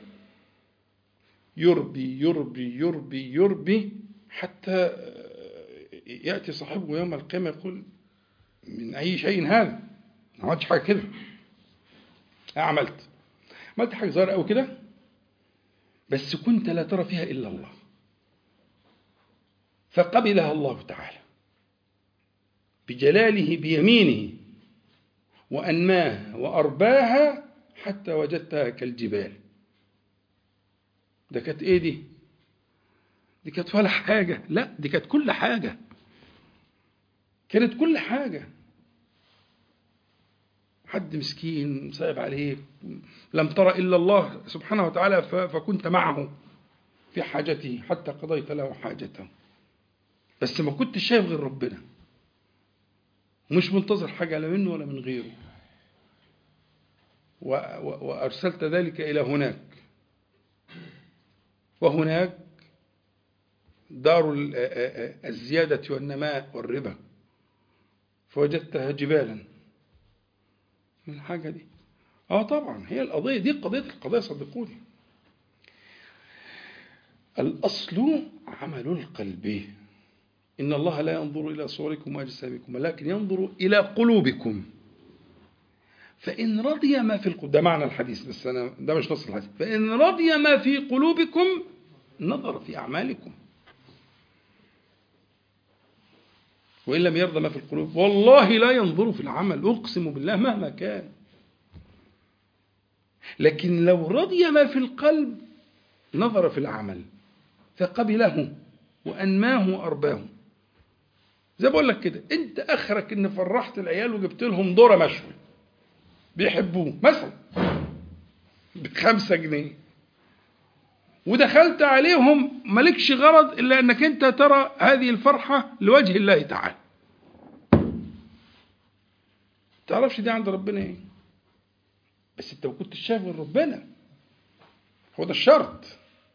يربي يربي يربي يربي حتى ياتي صاحبه يوم القيامه يقول من اي شيء هذا ما عملتش حاجه كده عملت عملت حاجه صغيره قوي كده بس كنت لا ترى فيها الا الله فقبلها الله تعالى بجلاله بيمينه وأنماها وأرباها حتى وجدتها كالجبال ده كانت ايه دي دي كانت ولا حاجة لا دي كانت كل حاجة كانت كل حاجة حد مسكين صعب عليك لم ترى إلا الله سبحانه وتعالى ف- فكنت معه في حاجته حتى قضيت له حاجته بس ما كنتش شايف غير ربنا مش منتظر حاجة لا منه ولا من غيره و- و- وأرسلت ذلك إلى هناك وهناك دار ال- آ- آ- الزيادة والنماء والربا فوجدتها جبالا من الحاجة دي اه طبعا هي القضية دي قضية القضية صدقوني الأصل عمل القلب إن الله لا ينظر إلى صوركم وأجسامكم ولكن ينظر إلى قلوبكم فإن رضي ما في القلوب ده معنى الحديث بس أنا ده مش نص الحديث فإن رضي ما في قلوبكم نظر في أعمالكم وإن لم يرضى ما في القلوب والله لا ينظر في العمل أقسم بالله مهما كان لكن لو رضي ما في القلب نظر في العمل فقبله وأنماه وأرباه زي بقول لك كده انت اخرك ان فرحت العيال وجبت لهم ذره مشوي بيحبوه مثلا بخمسة جنيه ودخلت عليهم مالكش غرض الا انك انت ترى هذه الفرحه لوجه الله تعالى تعرفش دي عند ربنا ايه بس انت ما كنتش شايف غير ربنا هو ده الشرط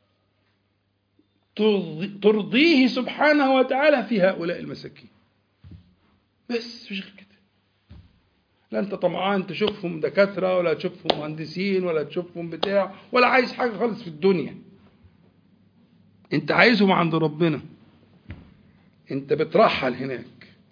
ترضي- ترضيه سبحانه وتعالى في هؤلاء المساكين بس مفيش غير كده لا انت طمعان تشوفهم دكاترة ولا تشوفهم مهندسين ولا تشوفهم بتاع ولا عايز حاجة خالص في الدنيا انت عايزهم عند ربنا انت بترحل هناك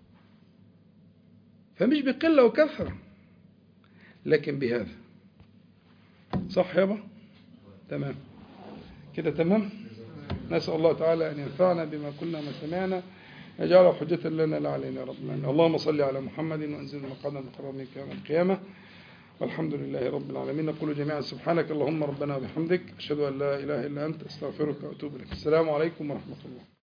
فمش بقلة وكثرة لكن بهذا صح يابا تمام كده تمام نسأل الله تعالى أن ينفعنا بما كنا ما سمعنا يجعله حجة لنا لا علينا يا رب العالمين اللهم صل على محمد وأنزل مقاما مقرب منك يوم القيامة والحمد لله رب العالمين نقول جميعا سبحانك اللهم ربنا وبحمدك أشهد أن لا إله إلا أنت أستغفرك وأتوب إليك السلام عليكم ورحمة الله